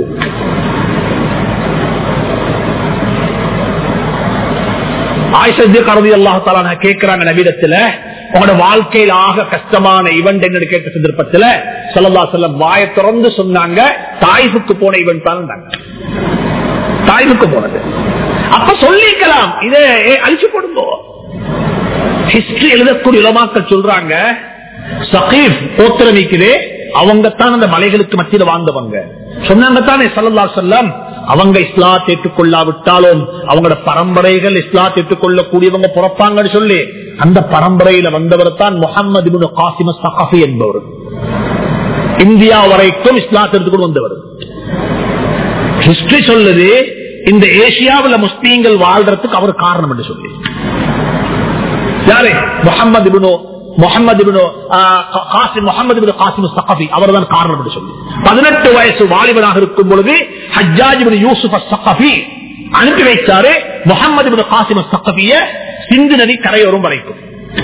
ஆயிஷத்து கருதி அல்லாஹால கேட்கிறாங்க நவீனத்துல உங்களோட வாழ்க்கையில் ஆக கஷ்டமான இவெண்ட் என்ன கேட்ட சந்தர்ப்பத்தில் சொல்லலா செல்லம் வாய திறந்து சொன்னாங்க தாய்வுக்கு போன இவன் தான் தாய்வுக்கு போனது அப்ப சொல்லிக்கலாம் இதை அழிச்சு போடுங்க ஹிஸ்டரி எழுதக்கூடிய உலமாக்கள் சொல்றாங்க சகீப் கோத்திரமிக்குதே அவங்க தான் அந்த மலைகளுக்கு மத்தியில் வாழ்ந்தவங்க சொன்னாங்க தானே சல்லா செல்லம் அவங்க இஸ்லாத் ஏற்றுக்கொள்ளாவிட்டாலும் அவங்களோட பரம்பரைகள் இஸ்லாத் ஏற்றுக்கொள்ளக்கூடியவங்க பிறப்பாங்கன்னு சொல்லி அந்த பரம்பரையில வந்தவர் தான் முகமது காசிம சகாஃபி என்பவர் இந்தியா வரைக்கும் இஸ்லாத் எடுத்துக்கொண்டு வந்தவர் ஹிஸ்டரி சொல்லுது இந்த ஏசியாவில் முஸ்லீம்கள் வாழ்றதுக்கு அவர் காரணம் என்று சொல்லி யாரு முகமது முகமது முகமது காசிம் சகபி அவர் தான் காரணம் என்று சொல்லி பதினெட்டு வயசு வாலிபனாக இருக்கும் பொழுது ஹஜ்ஜாஜ் யூசுப் சகபி அனுப்பி வைத்தாரு முகமது காசிம் சகபிய சிந்து நதி கரையோரும் வரைக்கும்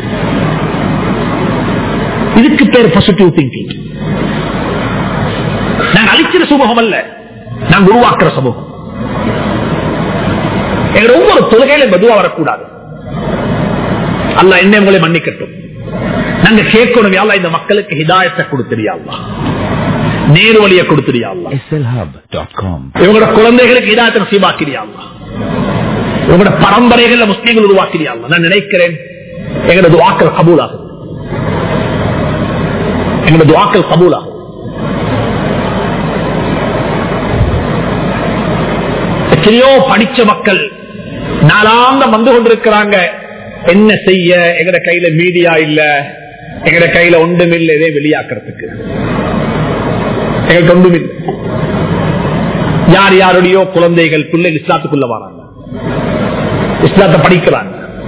இதுக்கு பேர் பாசிட்டிவ் திங்கிங் நாங்க அழிக்கிற சமூகம் அல்ல நாங்க உருவாக்குற சமூகம் எங்க ஒவ்வொரு தொழுகையில மெதுவா வரக்கூடாது அல்ல என்ன உங்களை மன்னிக்கட்டும் நாங்க கேட்கணும் யாழ்லா இந்த மக்களுக்கு ஹிதாயத்தை கொடுத்துறியாள்லா நேரு வழியை கொடுத்துறியாள்லா slhub.com இவங்களோட குழந்தைகளுக்கு ஹிதாயத்தை நசீபாக்கிறியாள்லா இவங்களோட பரம்பரைகள்ல முஸ்லீம்கள் உருவாக்கிறியாள்லா நான் நினைக்கிறேன் எங்களோட வாக்கள் கபூலாகுது எங்களோட வாக்கள் கபூலாகும் எத்தனையோ படிச்ச மக்கள் நாளாந்த வந்து கொண்டிருக்கிறாங்க என்ன செய்ய எங்கட கையில மீடியா இல்ல எங்கட கையில ஒன்றும் இல்லை இதை வெளியாக்குறதுக்கு எங்களுக்கு ஒன்றும் இல்லை யார் யாருடையோ குழந்தைகள் பிள்ளைகள் இஸ்லாத்துக்குள்ள வராங்க இஸ்லாத்தை படிக்கிறாங்க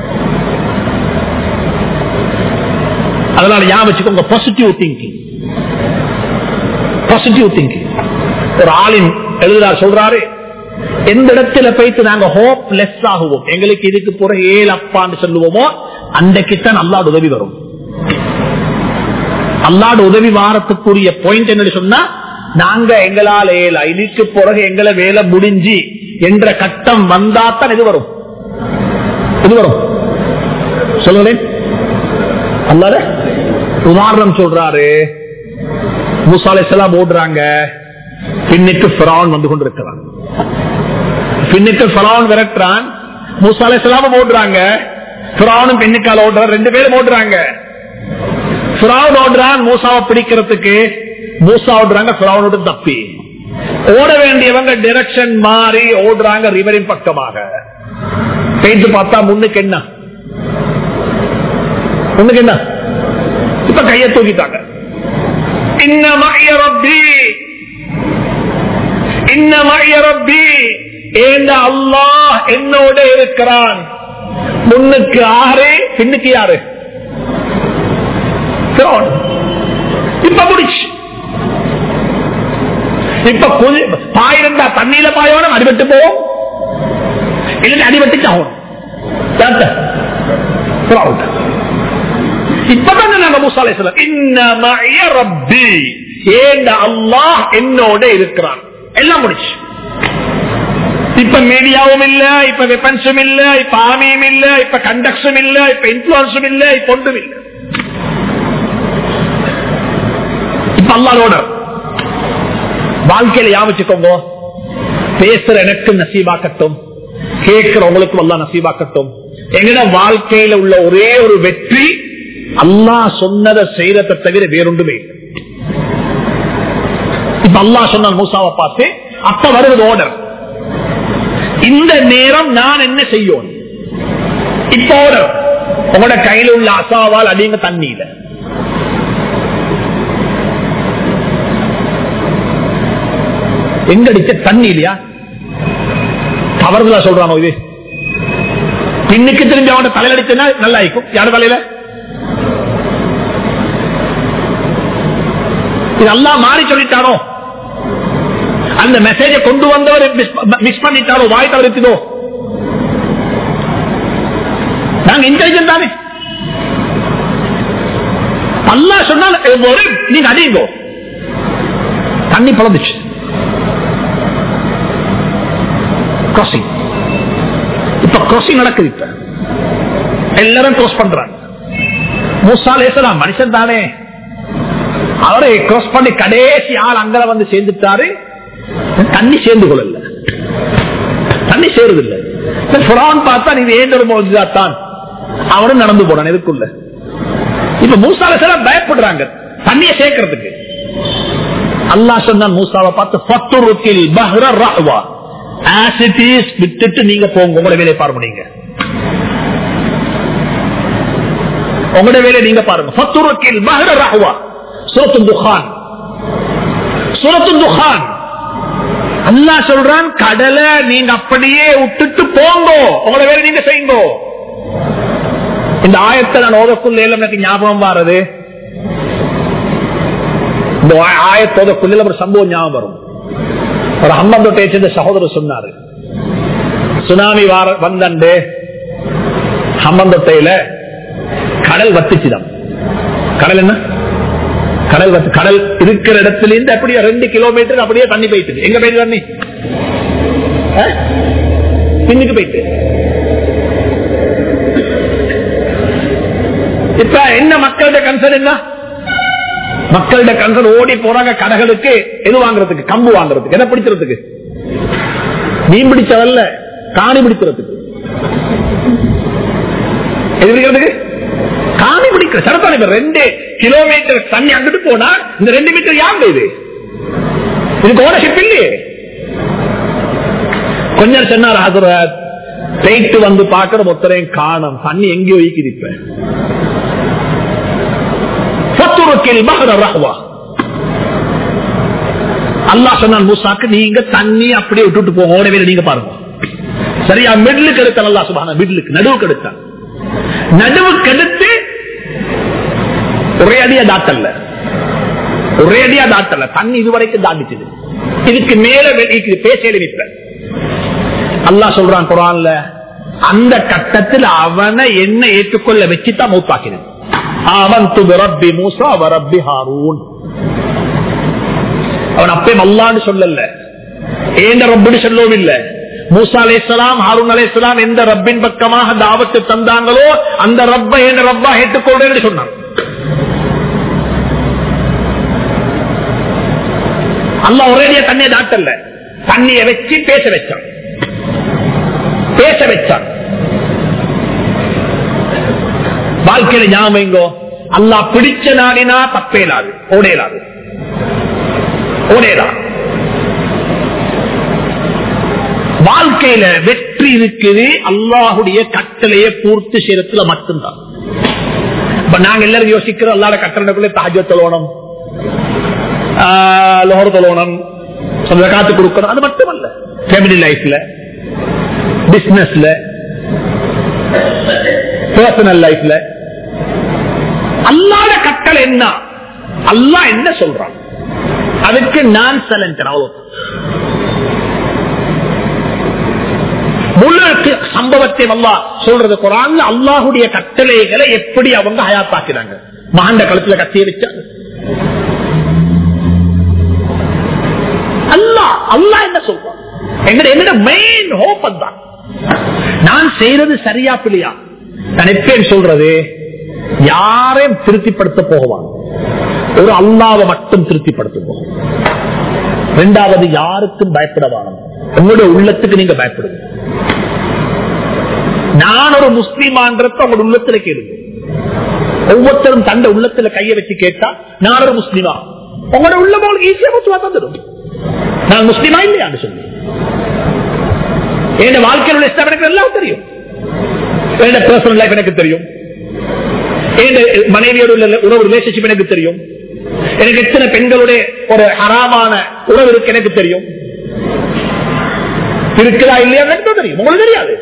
அதனால யா வச்சுக்கோங்க பாசிட்டிவ் திங்கிங் பாசிட்டிவ் திங்கிங் ஒரு ஆளின் எழுதுறார் சொல்றாரு எந்த இடத்துல போயிட்டு நாங்க ஹோப் லெஸ் ஆகுவோம் எங்களுக்கு இதுக்கு பிறகு ஏழு அப்பான்னு சொல்லுவோமோ அன்றைக்குத்தான் நல்லா உதவி வரும் அல்லாட உதவி வாரத்துக்குரிய பாயிண்ட் என்ன சொன்னா நாங்க எங்களால் ஏல இதுக்கு பிறகு எங்களை வேலை முடிஞ்சு என்ற கட்டம் வந்தாத்தான் இது வரும் இது வரும் சொல்லுங்களேன் அல்லாத உதாரணம் சொல்றாரு மூசாலேசெல்லாம் ஓடுறாங்க பின்னுக்கு பிரான் வந்து கொண்டிருக்கிறான் பின்னுக்கு பிரான் விரட்டுறான் மூசாலேசெல்லாம் ஓடுறாங்க பிரானும் பின்னுக்கால ஓடுறான் ரெண்டு பேரும் ஓடுறாங்க பிரான் ஓடுறான் மூசாவை பிடிக்கிறதுக்கு மூசா ஓடுறாங்க பிரானோட தப்பி ஓட வேண்டியவங்க டிரெக்ஷன் மாறி ஓடுறாங்க ரிவரின் பக்கமாக பேச்சு பார்த்தா முன்னுக்கு என்ன முன்னுக்கு என்ன இப்ப கையை தூக்கிட்டாங்க இன்னமய ரப்பி இன்னமய ரப்பி ஏந்த அல்லாஹ் என்னோட இருக்கிறான் முன்னுக்கு ஆறு பின்னுக்கு யாரு பிறோன். இப்ப முடிச்சு இப்ப குதி- பாயிருந்தா தண்ணியில பாயவனும் அடிபட்டு போவோம் இல்லை அடிபட்டு சாகணும் டாக்டர். பிறோன். இப்பதான் நாங்க மூசாலை சொல்ல இன்னமய ரப்பி ஏண்ட அல்லாஹ் என்னோட இருக்கிறான் எல்லாம் முடிச்சு இப்ப மீடியாவும் இல்ல இப்ப வெப்பன்ஸும் இல்ல இப்ப ஆமியும் இல்ல இப்ப கண்டக்ஷன் இல்ல இப்ப இன்ஃபுளுன்ஸும் இல்ல இப்ப ஒன்றும் இல்ல இப்ப அல்லாஹ்வோட வாழ்க்கையில யாவச்சுக்கோங்க பேசுற எனக்கு நசீபாக்கட்டும் கேட்கிற உங்களுக்கும் அல்லா நசீபாக்கட்டும் எங்கட வாழ்க்கையில உள்ள ஒரே ஒரு வெற்றி அல்லாஹ் சொன்னதை செய்யறதை தவிர வேறொன்றுமே இல்லை இப்ப அல்லாஹ் சொன்ன மூசாவை பார்த்து அப்ப வருவது ஓர்டர் இந்த நேரம் நான் என்ன செய்யும் இப்ப ஓர்டர் உங்களோட கையில உள்ள அசாவால் அடிங்க தண்ணியில எங்க அடிச்ச தண்ணி இல்லையா தவறுதலா சொல்றானோ இது பின்னுக்கு திரும்பி அவன தலையில அடிச்சா நல்லா இருக்கும் யார் தலையில இதெல்லாம் மாறி சொல்லிட்டானோ அந்த மெசேஜை கொண்டு வந்தவர் மிஸ் பண்ணிட்டாரோ வாய் தவறுத்ததோ நாங்க இன்டெலிஜென்ட் தானே அல்லா சொன்னால் ஒரு நீங்க அடிங்கோ தண்ணி பழந்துச்சு கிராசிங் இப்ப கிராசிங் நடக்குது இப்ப எல்லாரும் க்ளோஸ் பண்றாங்க மூசா லேசலாம் மனுஷன் தானே அவரை கிராஸ் பண்ணி கடைசி ஆள் அங்கல வந்து சேர்ந்துட்டாரு தண்ணி சேர்ந்து கொள்ளல தண்ணி சேருது இல்ல பார்த்தா நீ ஏண்டொரு மோஜாத்தான் அவரும் நடந்து போனான் எதுக்குள்ள இப்ப மூசால சில பயப்படுறாங்க தண்ணிய சேர்க்கறதுக்கு அல்லாஹ் சொன்னான் மூசாவை பார்த்து பத்துருக்கில் பஹ்ர ராவா ஆசிட்டிஸ் விட்டுட்டு நீங்க போங்க உங்களோட வேலையை பாருங்க நீங்க உங்களோட வேலையை நீங்க பாருங்க பத்துருக்கில் பஹ்ர ராவா சூரத்து துஹான் சூரத்து துஹான் அல்லா சொல்றான் கடலை நீங்க அப்படியே விட்டுட்டு போங்கோ உங்களோட வேலை நீங்க செய்யுங்கோ இந்த ஆயத்தை நான் ஓதக்குள்ள எனக்கு ஞாபகம் வாரது இந்த ஆயத்தோதக்குள்ள ஒரு சம்பவம் ஞாபகம் வரும் ஒரு ஹம்பந்தொட்டையை சேர்ந்த சகோதரர் சொன்னாரு சுனாமி வார வந்தண்டு ஹம்பந்தொட்டையில கடல் வத்துச்சுதான் கடல் என்ன கடல் வந்து கடல் இருக்கிற இடத்துல இருந்து அப்படியே ரெண்டு கிலோமீட்டர் அப்படியே தண்ணி போயிட்டு எங்க போயிட்டு தண்ணி பின்னுக்கு போயிட்டு இப்ப என்ன மக்களோட கன்சர்ன் என்ன மக்களோட கன்சர்ன் ஓடி போறாங்க கடைகளுக்கு எது வாங்குறதுக்கு கம்பு வாங்குறதுக்கு எதை பிடிக்கிறதுக்கு மீன் பிடிச்சதல்ல காணி பிடிக்கிறதுக்கு எது பிடிக்கிறதுக்கு காணி பிடிக்கிற சரத்தான ரெண்டு கிலோமீட்டர் தண்ணி அங்கிட்டு போனா இந்த ரெண்டு மீட்டர் யாருங்க இது இதுக்கு ஓனர்ஷிப் இல்லையே கொஞ்சம் சொன்னார் ஹசரத் போயிட்டு வந்து பாக்குற மொத்தரையும் காணும் தண்ணி எங்கேயோ ஈக்குது இப்ப அல்லா சொன்னான் மூசாக்கு நீங்க தண்ணி அப்படியே விட்டுட்டு போங்க ஓட வேலை நீங்க பாருங்க சரியா மிட்லுக்கு எடுத்தான் அல்லா சுபான மிட்லுக்கு நடுவுக்கு எடுத்தான் நடுவுக்கு எடுத்து ஒரே அடியா தாட்டல்ல ஒரே அடியா தாட்டல்ல தண்ணி இதுவரைக்கும் தாண்டிச்சது இதுக்கு மேல பேசல நிற்ப அல்லா சொல்றான் குரான்ல அந்த கட்டத்தில் அவனை என்ன ஏற்றுக்கொள்ள வச்சுதான் மௌத்தாக்கினது ஆமந்து பிரப்பி மூசா வரப்பி ஹாரூன் அவன் அப்பே அல்லான்னு சொல்லல ஏந்த ரப்புன்னு சொல்லவும் இல்லை மூசா அலைசலாம் ஹாரூன் அலைசலாம் எந்த ரப்பின் பக்கமாக தாவத்து தந்தாங்களோ அந்த ரப்ப எந்த ரப்பா ஏற்றுக்கொள்றேன்னு சொன்னான் அல்லா ஒரேடியா தண்ணியை தாட்டல்ல தண்ணிய வச்சு பேச வச்சான் பேச வச்சான் வாழ்க்கையில ஞாபகங்கோ அல்லா பிடிச்ச நாடினா தப்பேலாது ஓடேலாது ஓடேலா வாழ்க்கையில வெற்றி இருக்குது அல்லாஹுடைய கட்டளையை பூர்த்தி செய்யறதுல மட்டும்தான் இப்ப நாங்க எல்லாரும் யோசிக்கிறோம் அல்லாட கட்டளைக்குள்ளே தாஜ தொழணும் லோகர் தொழணும் சொல்ல காத்து கொடுக்கணும் அது மட்டுமல்ல ஃபேமிலி லைஃப்ல பிசினஸ்ல பர்சனல் லைஃப்ல அல்லாத கட்டளை என்ன அல்லா என்ன சொல்றான் அதுக்கு நான் சலஞ்சர் அவ்வளவு முழு சம்பவத்தை அல்லா சொல்றது குரான் அல்லாஹுடைய கட்டளைகளை எப்படி அவங்க ஹயாத்தாக்கிறாங்க மாண்ட கழுத்துல கத்திய வச்சாங்க அல்லா அல்லா என்ன சொல்றான் எங்க என்னோட மெயின் ஹோப் தான் நான் செய்யறது சரியா பிள்ளையா நான் எப்பேன் சொல்றது யாரையும் திருப்திப்படுத்த போகுவான் ஒரு அல்லாவை மட்டும் திருப்திப்படுத்த போகும் இரண்டாவது யாருக்கும் பயப்படவான உங்களுடைய உள்ளத்துக்கு நீங்க பயப்படுங்க நான் ஒரு முஸ்லீமான்றத உங்களோட உள்ளத்துல கேளுங்க ஒவ்வொருத்தரும் தண்ட உள்ளத்துல கைய வச்சு கேட்டா நான் ஒரு முஸ்லீமா உங்களோட உள்ள உங்களுக்கு ஈஸியா முத்துவா தந்துடும் நான் முஸ்லீமா இல்லையான்னு சொல்லி என் வாழ்க்கையில் உள்ள இஷ்டம் எனக்கு எல்லாம் தெரியும் என் பர்சனல் லைஃப் எனக்கு தெரியும் என் மனைவியோட உள்ள உறவு ரிலேஷன்ஷிப் எனக்கு தெரியும் எனக்கு எத்தனை பெண்களுடைய ஒரு ஹராமான உறவு இருக்கு எனக்கு தெரியும் இருக்குதா இல்லையா எனக்கு தான் தெரியும் உங்களுக்கு தெரியாது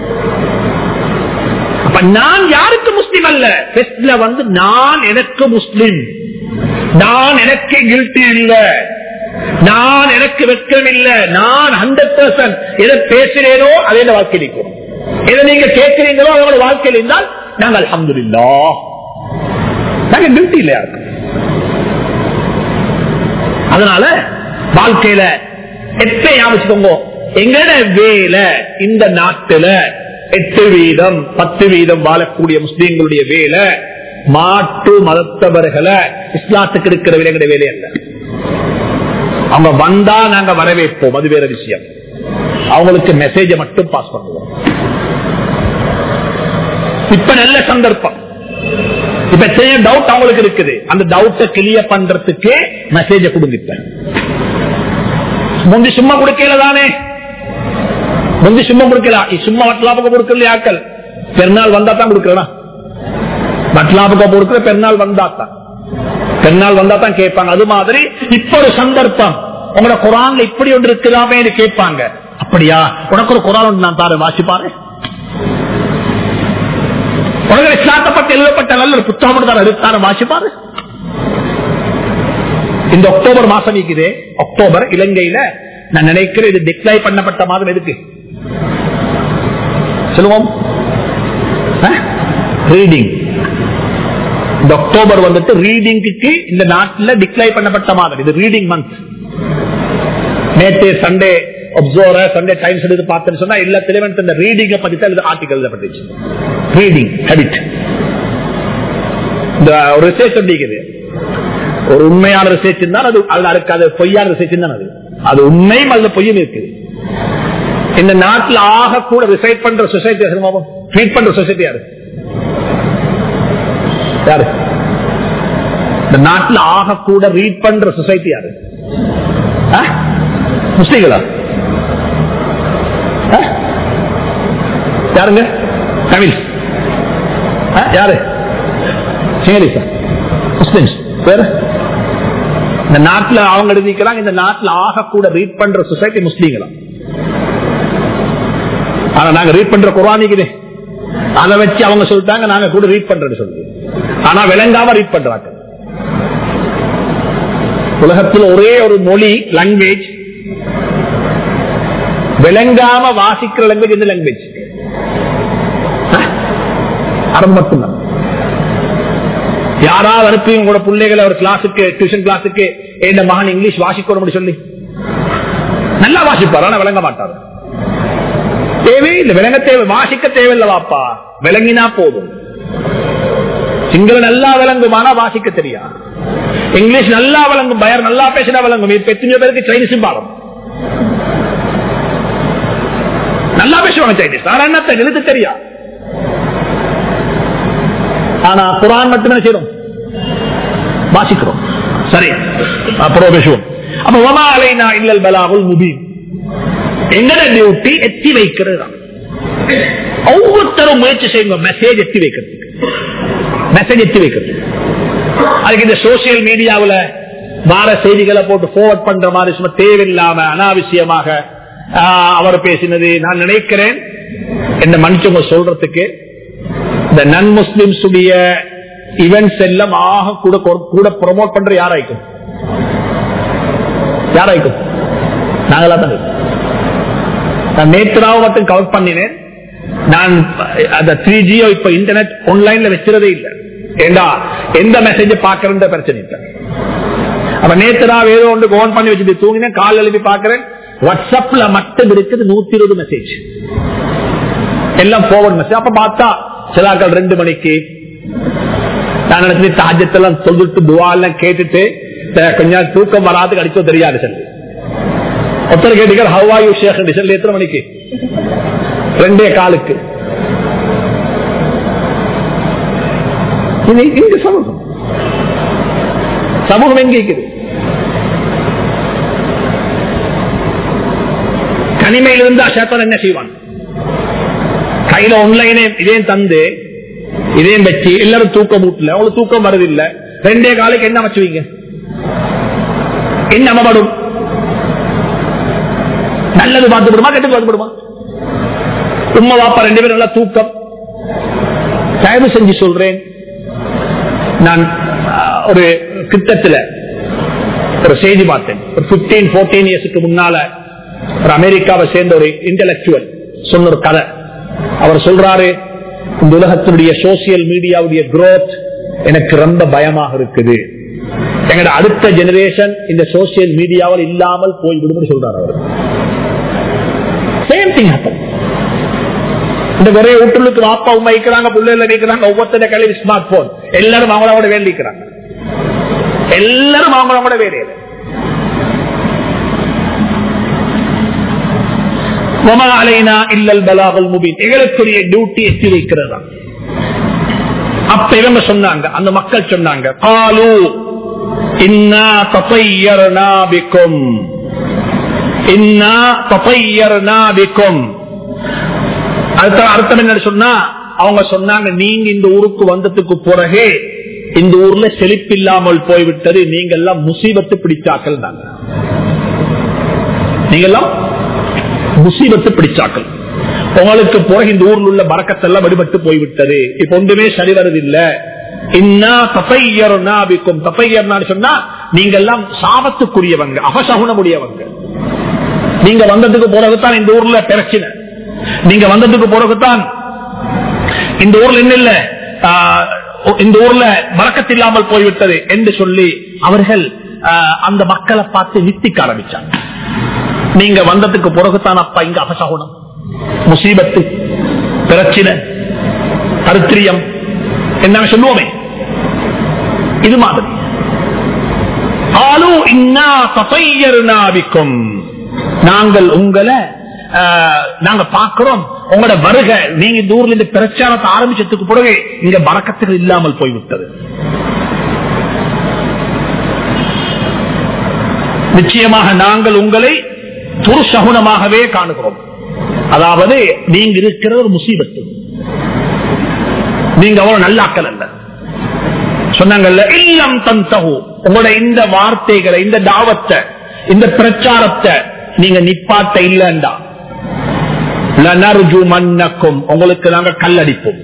அப்ப நான் யாருக்கு முஸ்லீம் அல்ல பெஸ்ட்ல வந்து நான் எனக்கு முஸ்லீம் நான் எனக்கு கில்ட்டி இல்ல நான் எனக்கு வெட்கம் இல்ல நான் ஹண்ட்ரட் பர்சன்ட் எதை பேசுறேனோ அதே வாழ்க்கை நிற்கும் எதை நீங்க கேட்கிறீங்களோ அதோட வாழ்க்கையில் இருந்தால் நாங்கள் அலமதுல்லா நாங்க கில்ட்டி இல்ல யாருக்கு அதனால வாழ்க்கையில எப்ப ஞாபகம் எங்கட வேலை இந்த நாட்டுல எட்டு வீதம் பத்து வீதம் வாழக்கூடிய முஸ்லீம்களுடைய வேலை மாட்டு மதத்தவர்களை இஸ்லாத்துக்கு இருக்கிற வேலைங்களுடைய வேலை அல்ல அவங்க வந்தா நாங்க வரவேற்போம் அது வேற விஷயம் அவங்களுக்கு மெசேஜ மட்டும் பாஸ் பண்ணுவோம் இப்ப நல்ல சந்தர்ப்பம் இப்ப செய்ய டவுட் அவங்களுக்கு இருக்குது அந்த டவுட்டை கிளியர் பண்றதுக்கு மெசேஜ கொடுங்க முந்தி சும்மா கொடுக்கல தானே முந்தி சும்மா கொடுக்கல சும்மா வட்லாபுக்கு கொடுக்கல ஆக்கள் பெருநாள் வந்தா தான் கொடுக்கலாம் வட்லாபுக்கு கொடுக்கிற பெருநாள் வந்தா தான் பெருநாள் வந்தா தான் கேட்பாங்க அது மாதிரி இப்ப ஒரு சந்தர்ப்பம் உங்களோட குரான்ல இப்படி ஒன்று இருக்குதாமே கேட்பாங்க அப்படியா உனக்கு ஒரு குரான் ஒன்று நான் தாரு வாசிப்பாரு உலக இஸ்லாத்தப்பட்டு எழுதப்பட்ட நல்ல ஒரு புத்தகம் தான் எடுத்தாரு வாசிப்பாரு இந்த அக்டோபர் மாசம் இருக்குது அக்டோபர் இலங்கையில நான் நினைக்கிறேன் இது டிக்ளைன் பண்ணப்பட்ட மாதம் எதுக்கு சொல்லுவோம் ரீடிங் இந்த அக்டோபர் வந்துட்டு ரீடிங்க்கு இந்த நாட்டில் டிக்ளைன் பண்ணப்பட்ட மாதம் இது ரீடிங் மந்த் நேற்று சண்டே அப்சர்வர் சண்டே டைம்ஸ் எடுத்து பார்த்தேன்னு சொன்னா எல்லாத்திலும் இந்த ரீடிங்க பத்தி தான் ஆர்டிகல் எழுதப்பட்டுச்சு ரீடிங் ஹேபிட் இந்த ஒரு ரிசர்ச் அப்படிங்கிறது ஒரு உண்மையான ரிசர்ச் தான் அது அதுல இருக்காது பொய்யான ரிசர்ச் தான் அது அது உண்மையும் அதுல பொய்யும் இருக்குது இந்த நாட்டில் ஆக கூட ரிசைட் பண்ற சொசைட்டி ட்ரீட் பண்ற சொசைட்டி யாரு யாரு இந்த நாட்டில் ஆக கூட ரீட் பண்ற சொசைட்டி யாரு முஸ்லீம்களா யாருங்க தமிழ் யாரு சிங்களீஸா முஸ்லிம்ஸ் பேரு இந்த நாட்டில் அவங்க எழுதிக்கிறாங்க இந்த நாட்டில் ஆக கூட ரீட் பண்ற சொசைட்டி முஸ்லீம்களா ஆனா நாங்க ரீட் பண்ற குரானிக்குது அதை வச்சு அவங்க சொல்லிட்டாங்க நாங்க கூட ரீட் பண்றேன்னு சொல்லி ஆனா விளங்காம ரீட் பண்றாங்க உலகத்தில் ஒரே ஒரு மொழி லாங்குவேஜ் விளங்காம வாசிக்கிற லாங்குவேஜ் எந்த லாங்குவேஜ் அரபு மட்டும்தான் யாராவது அனுப்பி உங்களோட பிள்ளைகளை ஒரு கிளாஸுக்கு டியூஷன் கிளாஸுக்கு என்ன மகன் இங்கிலீஷ் வாசிக்கணும் சொல்லி நல்லா வாசிப்பார் ஆனா விளங்க மாட்டார் தேவையில்லை விளங்க தேவை வாசிக்க தேவையில்லை வாப்பா விளங்கினா போதும் சிங்கள நல்லா விளங்கும் ஆனா வாசிக்க தெரியாது இங்கிலீஷ் நல்லா விளங்கும் பயர் நல்லா பேசினா விளங்கும் இப்ப எத்தனையோ பேருக்கு சைனீஸும் பாடம் நல்லா பேசுவாங்க சைனீஸ் ஆனா என்ன எழுத்து தெரியா ஆனா குரான் மட்டுமே செய்யணும் வாசிக்கிறோம் சரி அப்புறம் பேசுவோம் அப்ப ஒமா அலைனா இல்லல் பலாகுல் முபீன் எங்கட டியூட்டி எத்தி வைக்கிறது தான் ஒவ்வொருத்தரும் முயற்சி செய்யுங்க மெசேஜ் எத்தி வைக்கிறதுக்கு மெசேஜ் எத்தி வைக்கிறது அதுக்கு இந்த சோசியல் மீடியாவுல வார செய்திகளை போட்டு போர்வர்ட் பண்ற மாதிரி சும்மா தேவையில்லாம அனாவசியமாக ஆஹ், அவர் பேசினது நான் நினைக்கிறேன் என்ன மனுஷங்க சொல்றதுக்கு இந்த நன் முஸ்லிம்ஸ் உடைய இவெண்ட்ஸ் எல்லாம் ஆக கூட கூட ப்ரொமோட் பண்ற யாராய்க்கும் யாராய்க்கும் நாங்களா தான் இருக்கோம். நான் நேற்றாவை மட்டும் கவர் பண்ணினேன் நான் அந்த த்ரீ ஜியோ இப்ப இன்டர்நெட் ஆன்லைன்ல வச்சிருந்தே இல்லை ஏண்டா எந்த மெசேஜ் பாக்குறேன்ற பிரச்சனை இல்லை அப்ப நேத்து நான் ஏதோ ஒன்று கோன் பண்ணி வச்சுட்டு தூங்கினேன் கால் எழுப்பி பாக்குறேன் வாட்ஸ்அப்ல மட்டும் இருக்குது நூத்தி இருபது மெசேஜ் எல்லாம் போவர்ட் மெசேஜ் அப்ப பார்த்தா சிலாக்கள் ரெண்டு மணிக்கு நான் நினைச்சு தாஜத்தெல்லாம் சொல்லிட்டு துவா எல்லாம் கேட்டுட்டு அஹ், கொஞ்சம் தூக்கம் வராதுக்கு அடிச்சோ தெரியாது சொல்லி ஒருத்தர் கேட்டுக்கார் ஹவா யூ ஷேக் சொல்லி எத்தனை மணிக்கு ரெண்டே காலுக்கு இது இந்த சமூகம் சமூகம் எங்க இருக்குது தனிமையில் இருந்தா சேத்தன் என்ன செய்வான் கையில ஒன்லைனே இதையும் தந்து இதையும் வச்சு எல்லாரும் தூக்கம் ஊட்டல அவங்களுக்கு தூக்கம் வருதில்லை ரெண்டே காலுக்கு என்ன வச்சுவீங்க என்ன அமபடும் நல்லது பார்த்துப்படுமா கெட்டது பார்த்துப்படுமா உண்மை வாப்பா ரெண்டு பேரும் நல்லா தூக்கம் தயவு செஞ்சு சொல்றேன் நான் ஆஹ், ஒரு கிட்டத்துல ஒரு செய்தி பார்த்தேன் ஒரு பிப்டீன் போர்டீன் இயர்ஸுக்கு முன்னால ஒரு அமெரிக்காவை சேர்ந்த ஒரு இன்டலக்சுவல் சொன்ன ஒரு கதை அவர் சொல்றாரு இந்த உலகத்தினுடைய சோசியல் மீடியாவுடைய growth எனக்கு ரொம்ப பயமாக இருக்குது எங்கட அடுத்த ஜெனரேஷன் இந்த சோசியல் மீடியாவில் இல்லாமல் போய்விடும் சொல்றாரு அவர் சேம் திங் ஹேப்பன் இந்த ஒரே வீட்டுக்கு வாப்பா உமா இருக்கிறாங்க பிள்ளைல இருக்கிறாங்க ஒவ்வொருத்தர கையில ஸ்மார்ட் போன் எல்லாரும் அவங்களோட வேண்டிக்கிறாங்க எல்லாரும் அவங்களோட வேலையில وما علينا الا البلاغ المبين எங்களுக்குரிய டியூட்டி எத்தி வைக்கிறதா அப்ப இவங்க சொன்னாங்க அந்த மக்கள் சொன்னாங்க காலு இன்னா தப்பையர்னா பிக்கும் இன்னா தப்பையர்னா பிக்கும் அடுத்த அர்த்தம் என்ன சொன்னா அவங்க சொன்னாங்க நீங்க இந்த ஊருக்கு வந்ததுக்கு பிறகு இந்த ஊர்ல செழிப்பில்லாமல் போய்விட்டது நீங்க எல்லாம் முசீபத்து பிடிச்சாக்கள் தாங்க நீங்க எல்லாம் முசீபத்து பிடிச்சாக்கள் உங்களுக்கு பிறகு இந்த ஊர்ல உள்ள பறக்கத்தெல்லாம் விடுபட்டு போய்விட்டது இப்ப ஒன்றுமே சரி வருதில்லை இன்னா தப்பையர்னா பிக்கும் தப்பையர்னான்னு சொன்னா நீங்க எல்லாம் சாபத்துக்குரியவங்க அபசகுணமுடையவங்க நீங்க வந்ததுக்கு பிறகுதான் இந்த ஊர்ல பிரச்சனை நீங்க வந்ததுக்கு பிறகுதான் இந்த ஊர்ல என்ன இல்ல ஆஹ், இந்த ஊர்ல மறக்கத்து இல்லாமல் போய்விட்டது என்று சொல்லி அவர்கள் ஆஹ், அந்த மக்களை பார்த்து நித்திக்க ஆரம்பிச்சாங்க நீங்க வந்ததுக்கு பிறகுதான் அப்பா இங்க அபசகுணம் முசீபத்து பிரச்சனை கருத்திரியம் என்ன சொல்லுவோமே இது மாதிரி ஆலு இன்னா தபையர்னா பிக்கும். நாங்கள் உங்களை ஆஹ், நாங்க பார்க்கிறோம் உங்களோட வருகை நீங்க இந்த ஊர்ல இந்த பிரச்சாரத்தை ஆரம்பிச்சதுக்கு பிறகு இங்க பறக்கத்துகள் இல்லாமல் போய்விட்டது நிச்சயமாக நாங்கள் உங்களை துருசகுனமாகவே காணுகிறோம் அதாவது நீங்க இருக்கிற ஒரு முசீபத்து நீங்க அவ்வளவு நல்லாக்கள் அல்ல சொன்னாங்கல்ல இல்லம் தந்தகு உங்களோட இந்த வார்த்தைகளை இந்த தாவத்தை இந்த பிரச்சாரத்தை நீங்க நிப்பாட்ட இல்லண்டா லனர்ஜு மன்னக்கும் உங்களுக்கு நாங்க கல்லடிப்போம்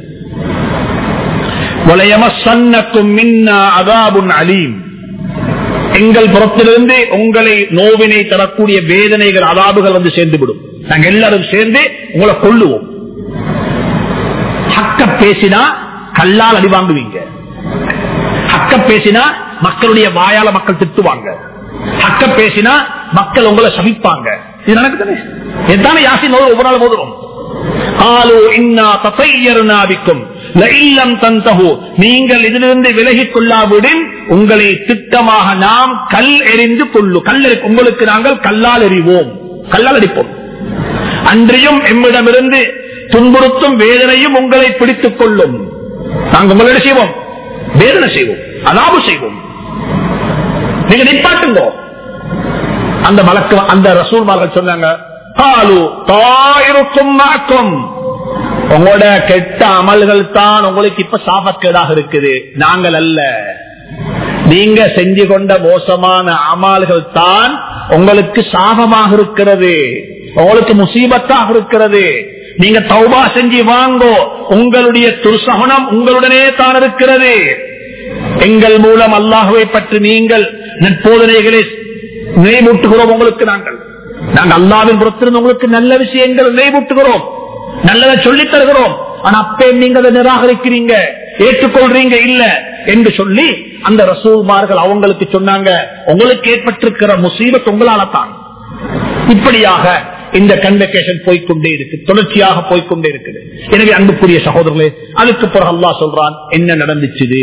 வளையமசன்னக்கும் மின்னா அதாபுன் அலீம் எங்கள் புறத்திலிருந்து உங்களை நோவினை தரக்கூடிய வேதனைகள் அதாபுகள் வந்து சேர்ந்து விடும் நாங்க எல்லாரும் சேர்ந்து உங்களை கொள்ளுவோம் ஹக்க பேசினா கல்லால் அடி வாங்குவீங்க ஹக்க பேசினா மக்களுடைய வாயால மக்கள் திட்டுவாங்க ஹக்க பேசினா மக்கள் உங்களை சபிப்பாங்க இது நடக்குதுன்னு இதுதானே யாசின் ஓது- ஒவ்வொரு நாள் ஓதுறோம் ஆலு இன்னா தசையர்னா பிக்கும் லஇல்லம் தந்தஹு நீங்கள் இதிலிருந்து விலகிக் கொள்ளாவிடின் உங்களை திட்டமாக நாம் கல் எறிந்து கொள்ளு கல் எறி- உங்களுக்கு நாங்கள் கல்லால் எறிவோம் கல்லால் அடிப்போம் அன்றியும் எம்மிடமிருந்து துன்புறுத்தும் வேதனையும் உங்களை பிடித்துக் கொள்ளும் நாங்கள் உங்களை செய்வோம் வேதனை செய்வோம் அதாவு செய்வோம் நீங்க நிப்பாட்டுங்கோ அந்த வழக்கு அந்த ரசூல்மார்கள் சொன்னாங்க "காலு தாயிறுக்கும் மாக்கும் உங்களோட கெட்ட அமல்கள் தான் உங்களுக்கு இப்ப சாபக்கேடாக இருக்குது நாங்கள் அல்ல நீங்க செஞ்சு கொண்ட மோசமான அமால்கள் தான் உங்களுக்கு சாபமாக இருக்கிறது உங்களுக்கு முசீபத்தாக இருக்கிறது நீங்க தௌபா செஞ்சு வாங்கோ உங்களுடைய துர்சகுணம் உங்களுடனே தான் இருக்கிறது எங்கள் மூலம் அல்லாஹுவை பற்றி நீங்கள் நட்போதனைகளை நினைவூட்டுகிறோம் உங்களுக்கு நாங்கள் நாங்கள் அல்லாவின் புறத்திலிருந்து உங்களுக்கு நல்ல விஷயங்கள் நினைவூட்டுகிறோம் நல்லதை சொல்லித் தருகிறோம் ஆனா அப்பே நீங்க அதை நிராகரிக்கிறீங்க ஏற்றுக்கொள்றீங்க இல்ல என்று சொல்லி அந்த ரசூல்மார்கள் அவங்களுக்கு சொன்னாங்க உங்களுக்கு ஏற்பட்டிருக்கிற முசீபத் உங்களால தான் இப்படியாக இந்த கன்வெகேஷன் போய்க்கொண்டே இருக்கு தொடர்ச்சியாக போய்க்கொண்டே இருக்குது எனவே அன்புக்குரிய சகோதரர்களே அதுக்கு பிறகு அல்லாஹ் சொல்றான் என்ன நடந்துச்சு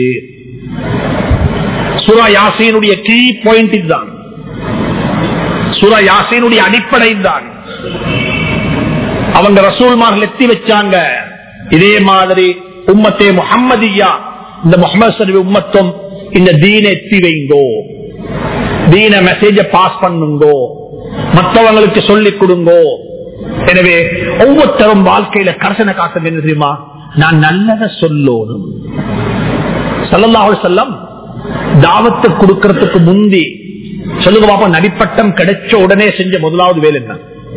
சுரா யாசீனுடைய கீ பாயிண்ட் இதுதான் சுரா யாசீனுடைய அடிப்படை தான் அவங்க ரசூல்மார்கள் எத்தி வச்சாங்க இதே மாதிரி உம்மத்தே முஹம்மதியா இந்த முகமது சரி உம்மத்தும் இந்த தீனை எத்தி வைங்கோ தீன மெசேஜ பாஸ் பண்ணுங்கோ மற்றவங்களுக்கு சொல்லிக் கொடுங்கோ எனவே ஒவ்வொருத்தரும் வாழ்க்கையில கரசனை காட்டும் என்ன தெரியுமா நான் நல்லத சொல்லணும் சல்லல்லாஹு செல்லம் தாவத்தை கொடுக்கறதுக்கு முந்தி சொல்லுங்க பாப்பா நடிப்பட்டம் கிடைச்ச உடனே செஞ்ச முதலாவது வேலை என்ன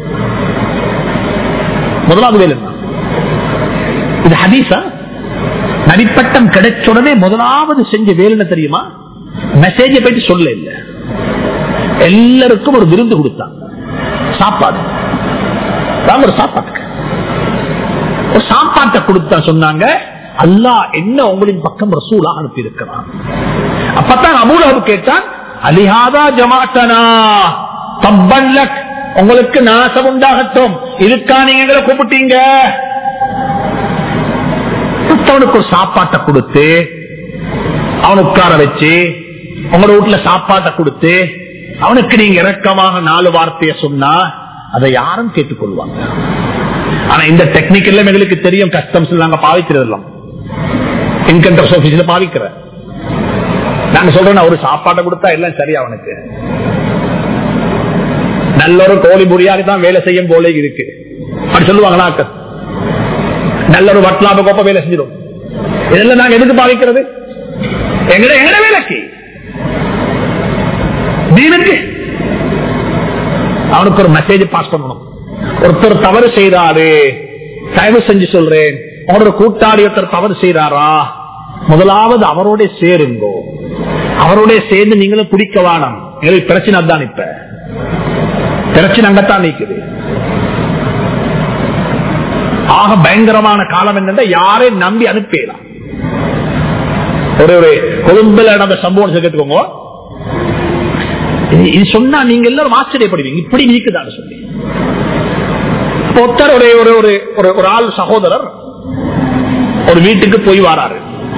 முதலாவது வேலை என்ன இது ஹதீஸா நடிப்பட்டம் கிடைச்ச உடனே முதலாவது செஞ்ச வேலை என்ன தெரியுமா மெசேஜை பற்றி சொல்ல இல்ல எல்லாருக்கும் ஒரு விருந்து கொடுத்தாங்க சாப்பாடு தான் ஒரு சாப்பாட்டுக்கு ஒரு சாப்பாட்டை கொடுத்தா சொன்னாங்க அல்லாஹ் என்ன உங்களின் பக்கம் ரசூலா அனுப்பி இருக்கிறான் அப்பதான் அபூலகு கேட்டான் அலிஹாதா ஜமாத்தனா தப்பல்லக் உங்களுக்கு நாசம் உண்டாகட்டும் இதுக்கா நீங்க எங்களை கூப்பிட்டீங்க அவனுக்கு ஒரு சாப்பாட்டை கொடுத்து அவனை உட்கார வச்சு உங்களோட வீட்டுல சாப்பாட்டை கொடுத்து அவனுக்கு நீங்க இறக்கமாக நாலு வார்த்தையை சொன்னா அதை யாரும் கேட்டுக்கொள்வாங்க ஆனா இந்த டெக்னிக்கல் எங்களுக்கு தெரியும் கஸ்டம்ஸ் நாங்க பாவிக்கிறதெல்லாம் இன்கம் டேக்ஸ் ஆபீஸ்ல பாவிக்கிற நாங்க சொல்றோம் ஒரு சாப்பாட்டை கொடுத்தா எல்லாம் சரி அவனுக்கு நல்ல ஒரு கோழி புரியாக தான் வேலை செய்யும் போல இருக்கு அப்படி சொல்லுவாங்களா அக்கா நல்ல ஒரு வட்லாப கோப்ப வேலை செஞ்சிடும் இதெல்லாம் நாங்க எதுக்கு பாவிக்கிறது எங்கட எங்கட வேலைக்கு தீனுக்கு அவனுக்கு ஒரு மெசேஜ் பாஸ் பண்ணணும் ஒருத்தர் தவறு செய்தாரு தயவு செஞ்சு சொல்றேன் அவரோட கூட்டாளி ஒருத்தர் தவறு செய்தாரா முதலாவது அவரோட சேருங்கோ அவரோட சேர்ந்து நீங்களும் குடிக்க வேணாம் எங்களுக்கு பிரச்சனை தான் இப்ப பிரச்சனை அங்கத்தான் நீக்குது ஆக பயங்கரமான காலம் என்னன்னா யாரை நம்பி அனுப்பிடலாம் ஒரு ஒரு கொழும்புல நடந்த சம்பவம் கேட்டுக்கோங்க இது- இது சொன்னா நீங்க எல்லாரும் ஆச்சரியப்படுவீங்க இப்படி நீக்குதான்னு சொல்லி இப்ப ஒருத்தர் ஒரு ஒரு ஒரு ஒரு- ஒரு ஆள் சகோதரர் ஒரு வீட்டுக்கு போய் வராரு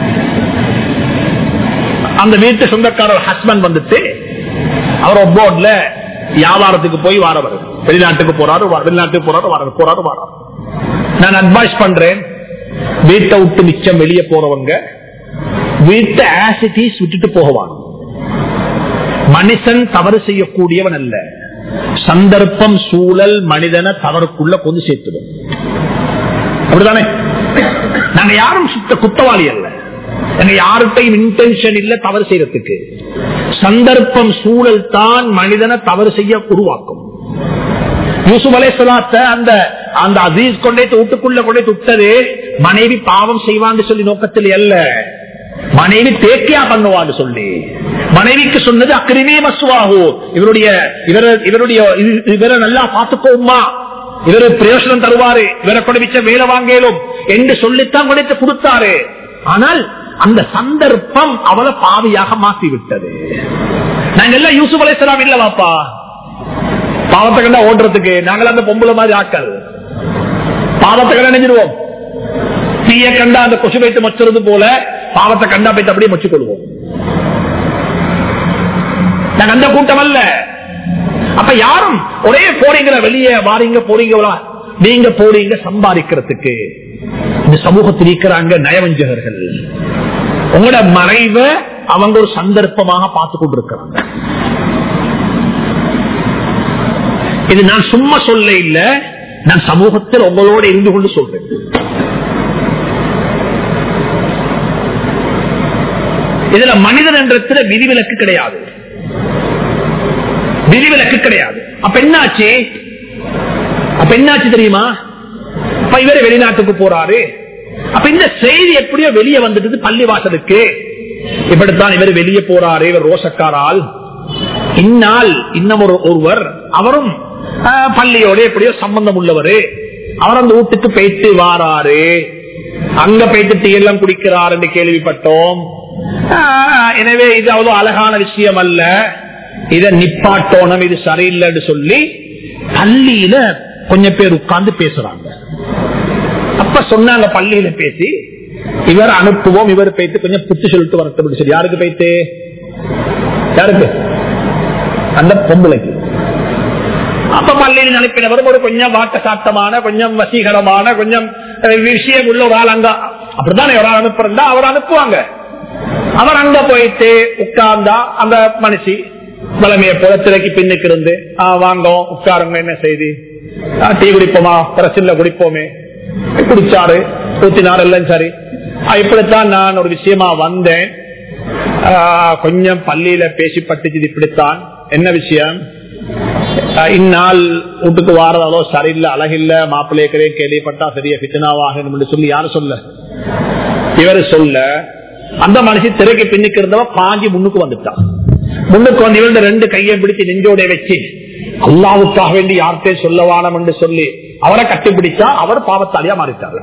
அந்த வீட்டு சொந்தக்காரர் ஹஸ்பண்ட் வந்துட்டு அவர் போர்ட்ல வியாபாரத்துக்கு போய் வாரவர் வெளிநாட்டுக்கு போறாரு வா- வெளிநாட்டுக்கு போறாரு வராரு போறாரு வராரு நான் அட்வைஸ் பண்றேன் வீட்டை விட்டு மிச்சம் வெளியே போறவங்க வீட்டை ஆசிட்டிஸ் விட்டுட்டு போகவான் மனுஷன் தவறு செய்யக்கூடியவன் அல்ல சந்தர்ப்பம் சூழல் மனிதனை தவறுக்குள்ள கொண்டு சேர்த்துடும் அப்படிதானே நாங்க யாரும் சுத்த குத்தவாளி அல்ல நாங்க யாருக்கையும் இன்டென்ஷன் இல்ல தவறு செய்யறதுக்கு சந்தர்ப்பம் சூழல் தான் மனிதனை தவறு செய்ய உருவாக்கும் யூசுப் அலைசலாத்த அந்த அந்த அசீஸ் கொண்டே வீட்டுக்குள்ள கொண்டே விட்டது மனைவி பாவம் செய்வான்னு சொல்லி நோக்கத்தில் அல்ல மனைவி தேக்கியா பண்ணுவான்னு சொல்லி மனைவிக்கு சொன்னது அக்கிரிமே மசுவாகு இவருடைய இவர இவருடைய இது- இவரை நல்லா பார்த்துக்கோமா இவரு பிரயோசனம் தருவாரு இவரை கொண்டு மிச்ச வேலை வாங்கலும் என்று சொல்லித்தான் கொண்டு கொடுத்தாரு ஆனால் அந்த சந்தர்ப்பம் அவளை பாவியாக மாற்றி விட்டது நாங்க எல்லாம் யூசுப் அலைசலாம் இல்ல வாப்பா பாவத்தை கண்டா ஓடுறதுக்கு நாங்கள் அந்த பொம்பளை மாதிரி ஆக்கள் பாவத்தை கண்டா நினைஞ்சிருவோம் தீய கண்டா அந்த கொசு வைத்து மச்சுறது போல பாவத்தை கண்டா போயிட்டு அப்படியே மச்சு கொள்வோம் நாங்க அந்த கூட்டம் அல்ல அப்ப யாரும் ஒரே போறீங்களா வெளியே வாரீங்க போறீங்களா நீங்க போறீங்க சம்பாதிக்கிறதுக்கு இந்த சமூகத்தில் இருக்கிறாங்க நயவஞ்சகர்கள் உங்களோட மறைவை அவங்க ஒரு சந்தர்ப்பமாக பார்த்து கொண்டிருக்கிறாங்க இது நான் சும்மா சொல்ல இல்ல நான் சமூகத்தில் உங்களோட இருந்து கொண்டு சொல்றேன் இதுல மனிதன் என்றத்துல விதிவிலக்கு கிடையாது விதிவிலக்கு கிடையாது அப்ப என்னாச்சு அப்ப என்னாச்சு தெரியுமா அப்ப இவரு வெளிநாட்டுக்கு போறாரு அப்ப இந்த செய்தி எப்படியோ வெளியே வந்துட்டு பள்ளி வாசலுக்கு இப்படித்தான் இவர் வெளியே போறாரு இவர் ரோசக்காரால் இந்நாள் இன்னும் ஒரு ஒருவர் அவரும் ஆஹ், பள்ளியோட எப்படியோ சம்பந்தம் உள்ளவரு அவர் அந்த வீட்டுக்கு போயிட்டு வாராரு அங்க போயிட்டு டீ எல்லாம் குடிக்கிறார் என்று கேள்விப்பட்டோம் ஆஹ், எனவே இது அவ்வளவு அழகான விஷயம் அல்ல இத நிப்பாட்டோனம் இது சரியில்லைன்னு சொல்லி பள்ளியில கொஞ்சம் பேர் உட்கார்ந்து பேசுறாங்க அப்ப சொன்னாங்க பள்ளியில பேசி இவர் அனுப்புவோம் இவர் போயிட்டு கொஞ்சம் புத்தி சொல்லிட்டு வரட்டும் சரி யாருக்கு போயிட்டு யாருக்கு அந்த பொம்பளைக்கு அப்ப பள்ளியில் அனுப்பினவர் ஒரு கொஞ்சம் வாட்ட சாட்டமான கொஞ்சம் வசீகரமான கொஞ்சம் அஹ், விஷயம் உள்ள ஒரு ஆள் அங்க அப்படித்தானே ஒரு ஆள் அனுப்புறா அவர் அனுப்புவாங்க அவர் அங்க போயிட்டு உட்கார்ந்தா அந்த மனுஷி வளமைய போல திரைக்கு பின்னுக்கு இருந்து "ஆ, வாங்க உட்காருங்க என்ன செய்தி "ஆ, டீ குடிப்போமா பிரச்சனை குடிப்போமே குடிச்சாரு ஊத்தினார் எல்லாம் சரி "ஆ, இப்படித்தான் நான் ஒரு விஷயமா வந்தேன் ஆ, கொஞ்சம் பள்ளியில பேசி பட்டுச்சு இப்படித்தான் என்ன விஷயம் ஆ, இந்நாள் வீட்டுக்கு வாரதாலோ சரியில்லை அழகில்ல மாப்பிள்ளைக்கிறே கேள்விப்பட்டா பெரிய பிச்சனாவாக சொல்லி யாரு சொல்ல இவரு சொல்ல அந்த மனுஷி திரைக்கு பின்னுக்கு இருந்தவ பாஞ்சி முன்னுக்கு வந்துட்டான் முன்னுக்கு வந்து இவருடைய ரெண்டு கையை பிடிச்சு நெஞ்சோட வச்சு அல்லாவுக்காக வேண்டி யார்கிட்டே சொல்லவானம் என்று சொல்லி அவரை கட்டிப்பிடிச்சா அவர் பாவத்தாலியா மாறிட்டாரு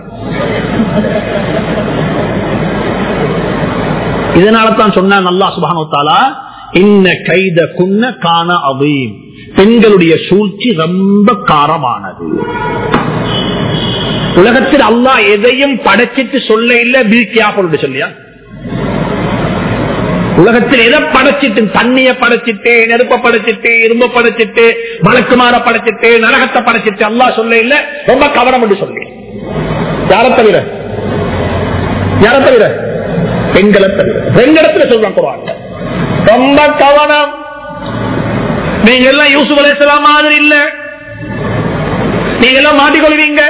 இதனால தான் சொன்னான் அல்லா சுபானோத்தாலா இன்ன கைத குன்ன காண அவீம் பெண்களுடைய சூழ்ச்சி ரொம்ப காரமானது உலகத்தில் அல்லாஹ் எதையும் படைச்சிட்டு சொல்ல இல்ல பீக்கியா பொருள் சொல்லியா உலகத்தில் எதை படைச்சிட்டு தண்ணிய படைச்சிட்டு நெருப்ப படைச்சிட்டு இரும்ப படைச்சிட்டு மலக்குமார படைச்சிட்டு நரகத்தை படைச்சிட்டு அல்லாஹ் சொல்ல இல்ல ரொம்ப கவனம் என்று சொல்லி யார தவிர யார தவிர பெண்களை தவிர பெண்களிடத்துல சொல்றான் குரான் ரொம்ப கவனம் நீங்க எல்லாம் யூசுப் அலைஹிஸ்ஸலாம் மாதிரி இல்ல நீங்க எல்லாம் மாட்டிக்கொள்வீங்க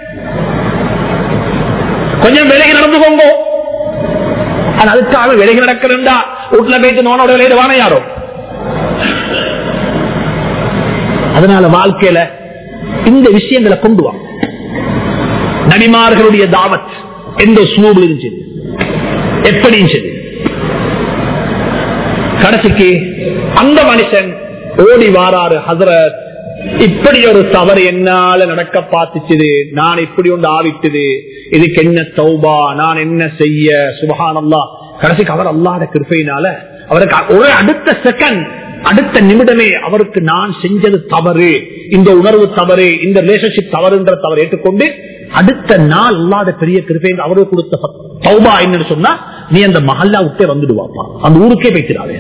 கொஞ்சம் விலகி நடந்துக்கோங்க ஆனா அதுக்காக விலகி நடக்கிறா வீட்டுல போயிட்டு நோனோட விளையாடு வான யாரோ அதனால வாழ்க்கையில இந்த விஷயங்களை கொண்டு வா நடிமார்களுடைய தாவத் எந்த ஸ்லூபில் இருந்துச்சு எப்படி இருந்துச்சு கடைசிக்கு அந்த மனுஷன் ஓடி வாராரு ஹசரத் இப்படி ஒரு தவறு என்னால நடக்க பார்த்துச்சுது நான் இப்படி ஒன்று ஆவிட்டுது இதுக்கு என்ன தௌபா நான் என்ன செய்ய சுபகானல்லா கடைசிக்கு அவர் அல்லாத கிருப்பையினால அவருக்கு ஒரு அடுத்த செகண்ட் அடுத்த நிமிடமே அவருக்கு நான் செஞ்சது தவறு இந்த உணர்வு தவறு இந்த ரிலேஷன்ஷிப் தவறுன்ற தவறு ஏற்றுக்கொண்டு அடுத்த நாள் அல்லாத பெரிய கிருப்பை அவருக்கு கொடுத்த தௌபா என்னன்னு சொன்னா நீ அந்த மஹல்லா விட்டே வந்துடுவாப்பா அந்த ஊருக்கே போய்த்திடாதே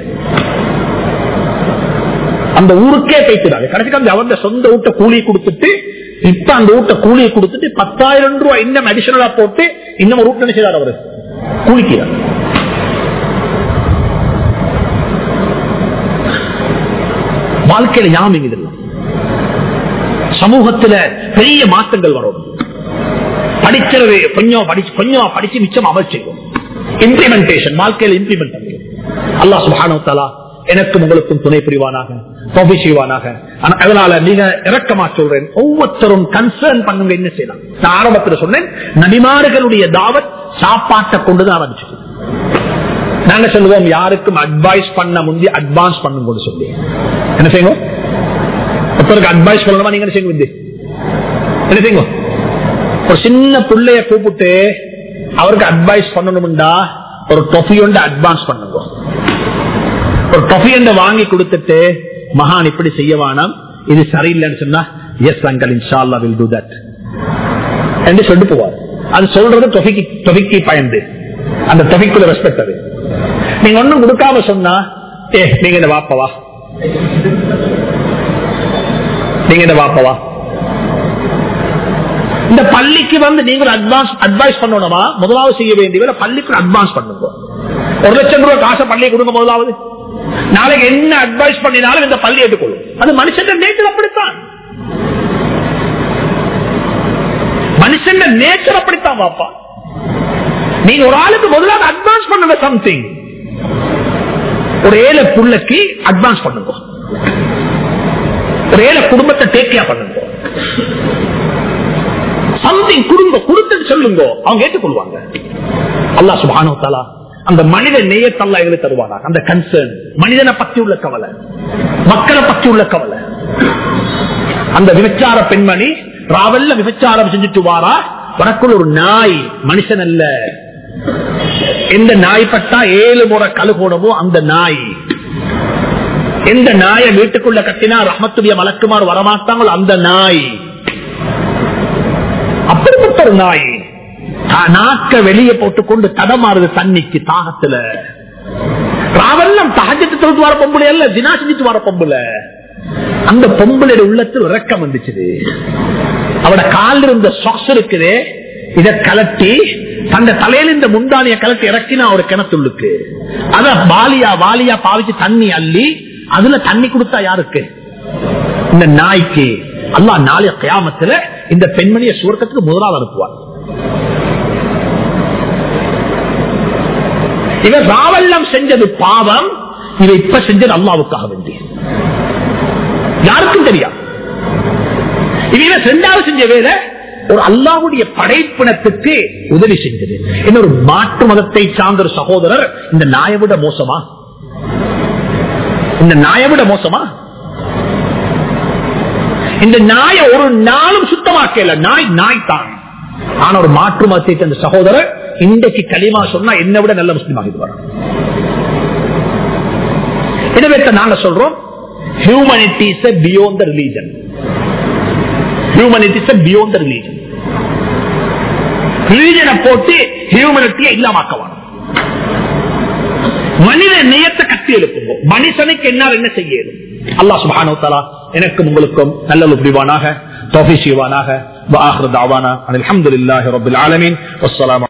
அந்த ஊருக்கே போய்த்திடாது கடைசிக்கு அந்த அவங்க சொந்த வீட்டை கூலி கொடுத்துட்டு இப்ப அந்த வீட்டை கூலியை கொடுத்துட்டு பத்தாயிரம் ரூபாய் இன்னும் அடிஷனலா போட்டு இன்னும் ஒரு வீட்டு செய்தார் அவரு கூலிக்கிறார் வாழ்க்கையில ஞாபகம் இதெல்லாம் சமூகத்துல பெரிய மாற்றங்கள் வரும் படிக்கிறது கொஞ்சம் படிச்சு கொஞ்சம் படிச்சு மிச்சம் அமல் செய்வோம் இம்ப்ளிமெண்டேஷன் வாழ்க்கையில் இம்ப்ளிமெண்ட் பண்ணுவோம் அல்லா சுபானோ எனக்கும் உங்களுக்கும் துணை புரிவானாக தொகை செய்வானாக ஆனா, அதனால நீங்க இறக்கமா சொல்றேன் ஒவ்வொருத்தரும் கன்சர்ன் பண்ணுங்க என்ன செய்யலாம் நான் ஆரம்பத்தில் சொன்னேன் நபிமார்களுடைய தாவத் சாப்பாட்டை கொண்டுதான் ஆரம்பிச்சு நாங்க சொல்லுவோம் யாருக்கும் அட்வைஸ் பண்ண முந்தி அட்வான்ஸ் பண்ணுங்க சொல்லி என்ன செய்வோம் ஒருத்தருக்கு அட்வைஸ் பண்ணணுமா நீங்க என்ன செய்யுங்க முந்தி? என்ன செய்யுங்க ஒரு சின்ன பிள்ளைய கூப்பிட்டு அவருக்கு அட்வைஸ் பண்ணணும்டா ஒரு டொஃபி ஒன்று அட்வான்ஸ் பண்ணுங்க ஒரு டொஃபி ஒன்று வாங்கி கொடுத்துட்டு மகான் இப்படி செய்ய வேணாம் இது சரியில்லைன்னு சொன்னா எஸ் அங்கல் இன்ஷால்லா வில் டூ தட் என்று சொல்லி போவார் அது சொல்றது தொகைக்கு தொகைக்கு பயந்து அந்த தொகைக்குள்ள ரெஸ்பெக்ட் அது நீங்க ஒண்ணும் கொடுக்காம சொன்னா ஏ நீங்க இந்த வாப்பவா நீங்க இந்த வாப்பவா இந்த பள்ளிக்கு வந்து நீங்கள் அட்வான்ஸ் அட்வைஸ் பண்ணணுமா முதலாவது செய்ய வேண்டிய பள்ளிக்கு அட்வான்ஸ் பண்ணுங்க ஒரு லட்சம் ரூபாய் காசை பள்ளி கொடுங்க முதலாவது நாளைக்கு என்ன அட்வைஸ் பண்ணினாலும் இந்த பள்ளி ஏற்றுக்கொள்ளும் அது மனுஷன் நேச்சர் அப்படித்தான் மனுஷன் நேச்சர் அப்படித்தான் பாப்பா நீங்க ஒரு ஆளுக்கு முதலாவது அட்வான்ஸ் பண்ணுங்க சம்திங் ஒரு ஏழை புள்ளைக்கு அட்வான்ஸ் பண்ணுங்க ஒரு ஏழை குடும்பத்தை டேக்கியா பண்ணுங்க சம்திங் கொடுங்க கொடுத்துட்டு சொல்லுங்க அவங்க ஏற்றுக்கொள்வாங்க அல்லா சுபானோ தாலா அந்த மனித நேயத்தல்லா எங்களுக்கு தருவானா அந்த கன்சர்ன் மனிதனை பத்தி உள்ள கவலை மக்களை பத்தி உள்ள கவலை அந்த விபச்சார பெண்மணி ராவல்ல விபச்சாரம் செஞ்சுட்டு வாரா உனக்குள்ள ஒரு நாய் மனுஷன் அல்ல எந்த நாய் பட்டா ஏழு முறை கழுகோணமோ அந்த நாய் எந்த நாயை வீட்டுக்குள்ள கட்டினா ரஹமத்துடைய மலக்குமார் வரமாட்டாங்களோ அந்த நாய் அப்படிப்பட்ட ஒரு நாய் நாக்க வெளியே போட்டுக்கொண்டு தடமாறுது தண்ணிக்கு தாகத்துல ராவெல்லாம் தகஜத்து தொழுத்து வர பொம்புல அல்ல தினா செஞ்சுட்டு வர பொம்புல அந்த பொம்புடைய உள்ளத்தில் இறக்கம் வந்துச்சு அவட காலில் இருந்த சொக்ஸ் இருக்குது இத கலட்டி தந்த தலையில இந்த முந்தானிய கலட்டி இறக்கினா ஒரு கிணத்துள்ளுக்கு அத வாலியா வாலியா பாவிச்சு தண்ணி அள்ளி அதுல தண்ணி கொடுத்தா யாருக்கு இந்த நாய்க்கு அல்லா நாளைய கயாமத்துல இந்த பெண்மணியை சுவர்க்கத்துக்கு முதலாவது அனுப்புவார் இவன் ராவல்லம் செஞ்சது பாவம் இவன் இப்ப செஞ்சது அல்லாவுக்காக வேண்டிய யாருக்கும் தெரியாது இவன் ரெண்டாவது செஞ்ச வேலை ஒரு அல்லாவுடைய படைப்பினத்துக்கு உதவி செஞ்சது இன்னொரு மாற்று மதத்தை சார்ந்த ஒரு சகோதரர் இந்த நாயை விட மோசமா இந்த நாயை விட மோசமா இந்த நாய ஒரு நாளும் சுத்தமாக்கல நாய் நாய் தான் ஆனா ஒரு மாற்று மதத்தை சேர்ந்த சகோதரர் இன்றைக்கு களிமா சொன்னா என்ன விட நல்ல முஸ்லீம் ஆகிடுவார் எனவே நாங்க சொல்றோம் humanity is beyond the religion humanity is beyond the religion ரிலீஜனை போட்டு ஹியூமனிட்டியை இல்லாமக்கவான மனித நேயத்தை கட்டி எழுப்புங்க மனுஷனுக்கு என்ன என்ன செய்யணும் அல்லா சுபானோ தலா எனக்கும் உங்களுக்கும் நல்ல புரிவானாக தோஃபி செய்வானாக வாஹர் தாவானா அலமதுல்லாஹி ரபுல் ஆலமீன் வஸ்ஸலாம்